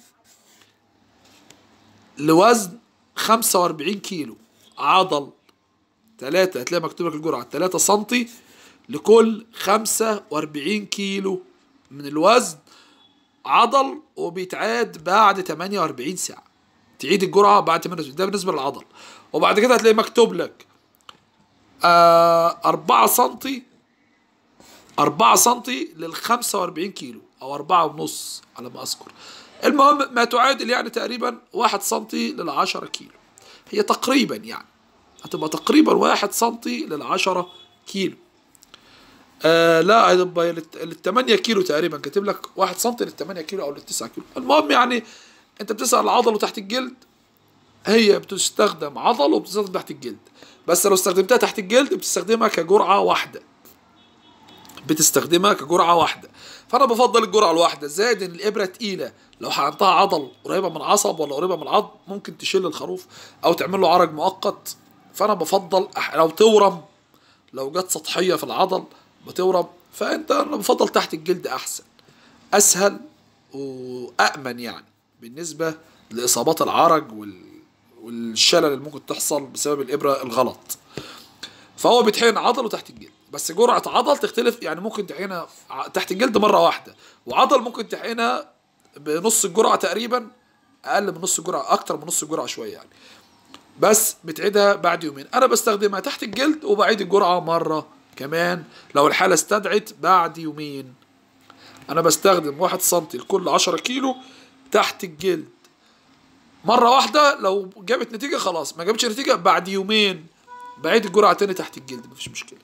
لوزن خمسة وأربعين كيلو عضل تلاتة هتلاقي مكتوب لك الجرعة تلاتة سنتي لكل خمسة وأربعين كيلو من الوزن عضل وبيتعاد بعد 48 ساعة تعيد الجرعة بعد 48 ده بالنسبة للعضل وبعد كده هتلاقي مكتوب لك آه أربعة سنتي أربعة سنتي لل 45 كيلو أو أربعة ونص على ما أذكر المهم ما تعادل يعني تقريبا واحد سنتي لل 10 كيلو هي تقريبا يعني هتبقى تقريبا واحد سنتي لل 10 كيلو آه لا هتبقى لل 8 كيلو تقريبا كاتب لك 1 سم لل 8 كيلو او لل 9 كيلو المهم يعني انت بتسال العضل وتحت الجلد هي بتستخدم عضل وبتستخدم تحت الجلد بس لو استخدمتها تحت الجلد بتستخدمها كجرعه واحده بتستخدمها كجرعه واحده فانا بفضل الجرعه الواحده زائد ان الابره تقيله لو حقنتها عضل قريبه من عصب ولا قريبه من العظم ممكن تشيل الخروف او تعمل له عرج مؤقت فانا بفضل لو تورم لو جت سطحيه في العضل بتورم فانت انا بفضل تحت الجلد احسن اسهل وامن يعني بالنسبه لاصابات العرج وال... والشلل اللي ممكن تحصل بسبب الابره الغلط فهو بيتحقن عضل وتحت الجلد بس جرعه عضل تختلف يعني ممكن تحقنها تحت الجلد مره واحده وعضل ممكن تحقنها بنص الجرعه تقريبا اقل من نص الجرعه اكتر من نص الجرعه شويه يعني بس بتعيدها بعد يومين انا بستخدمها تحت الجلد وبعيد الجرعه مره كمان لو الحالة استدعت بعد يومين أنا بستخدم واحد سنتي لكل عشرة كيلو تحت الجلد مرة واحدة لو جابت نتيجة خلاص ما جابتش نتيجة بعد يومين بعيد الجرعة تاني تحت الجلد مفيش مشكلة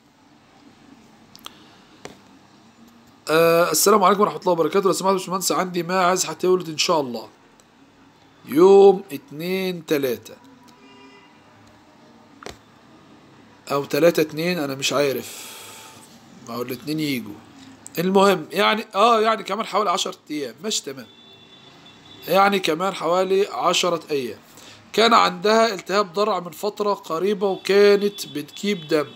آه السلام عليكم ورحمة الله وبركاته لو سمحت يا باشمهندس عندي ماعز هتولد إن شاء الله يوم اتنين تلاتة او تلاتة اتنين انا مش عارف او الاتنين يجوا المهم يعني اه يعني كمان حوالي عشرة ايام مش تمام يعني كمان حوالي عشرة ايام كان عندها التهاب ضرع من فترة قريبة وكانت بتجيب دم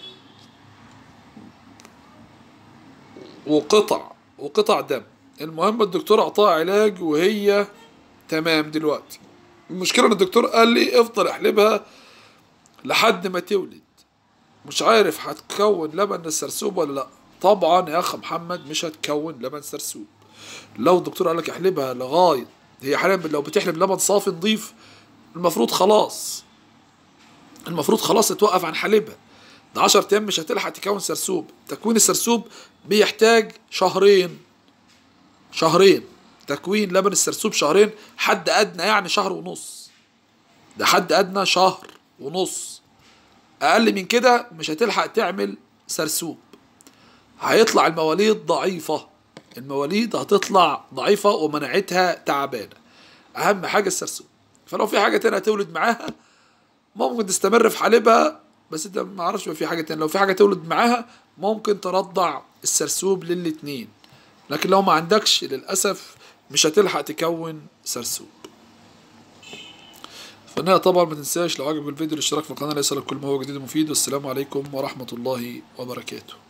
وقطع وقطع دم المهم الدكتور اعطاها علاج وهي تمام دلوقتي المشكلة ان الدكتور قال لي افضل احلبها لحد ما تولد مش عارف هتكون لبن السرسوب ولا لا طبعا يا اخ محمد مش هتكون لبن سرسوب لو الدكتور قال لك احلبها لغايه هي حاليا لو بتحلب لبن صافي نضيف المفروض خلاص المفروض خلاص تتوقف عن حليبها ده 10 ايام مش هتلحق تكون سرسوب تكوين السرسوب بيحتاج شهرين شهرين تكوين لبن السرسوب شهرين حد ادنى يعني شهر ونص ده حد ادنى شهر ونص اقل من كده مش هتلحق تعمل سرسوب هيطلع المواليد ضعيفة المواليد هتطلع ضعيفة ومناعتها تعبانة اهم حاجة السرسوب فلو في حاجة تانية هتولد معاها ممكن تستمر في حليبها بس انت ما اعرفش في حاجة تانية لو في حاجة تولد معاها ممكن ترضع السرسوب للاتنين لكن لو ما عندكش للأسف مش هتلحق تكون سرسوب فالنهاية طبعا ما تنساش لو عجبك الفيديو الاشتراك في القناة ليصلك كل ما هو جديد ومفيد والسلام عليكم ورحمة الله وبركاته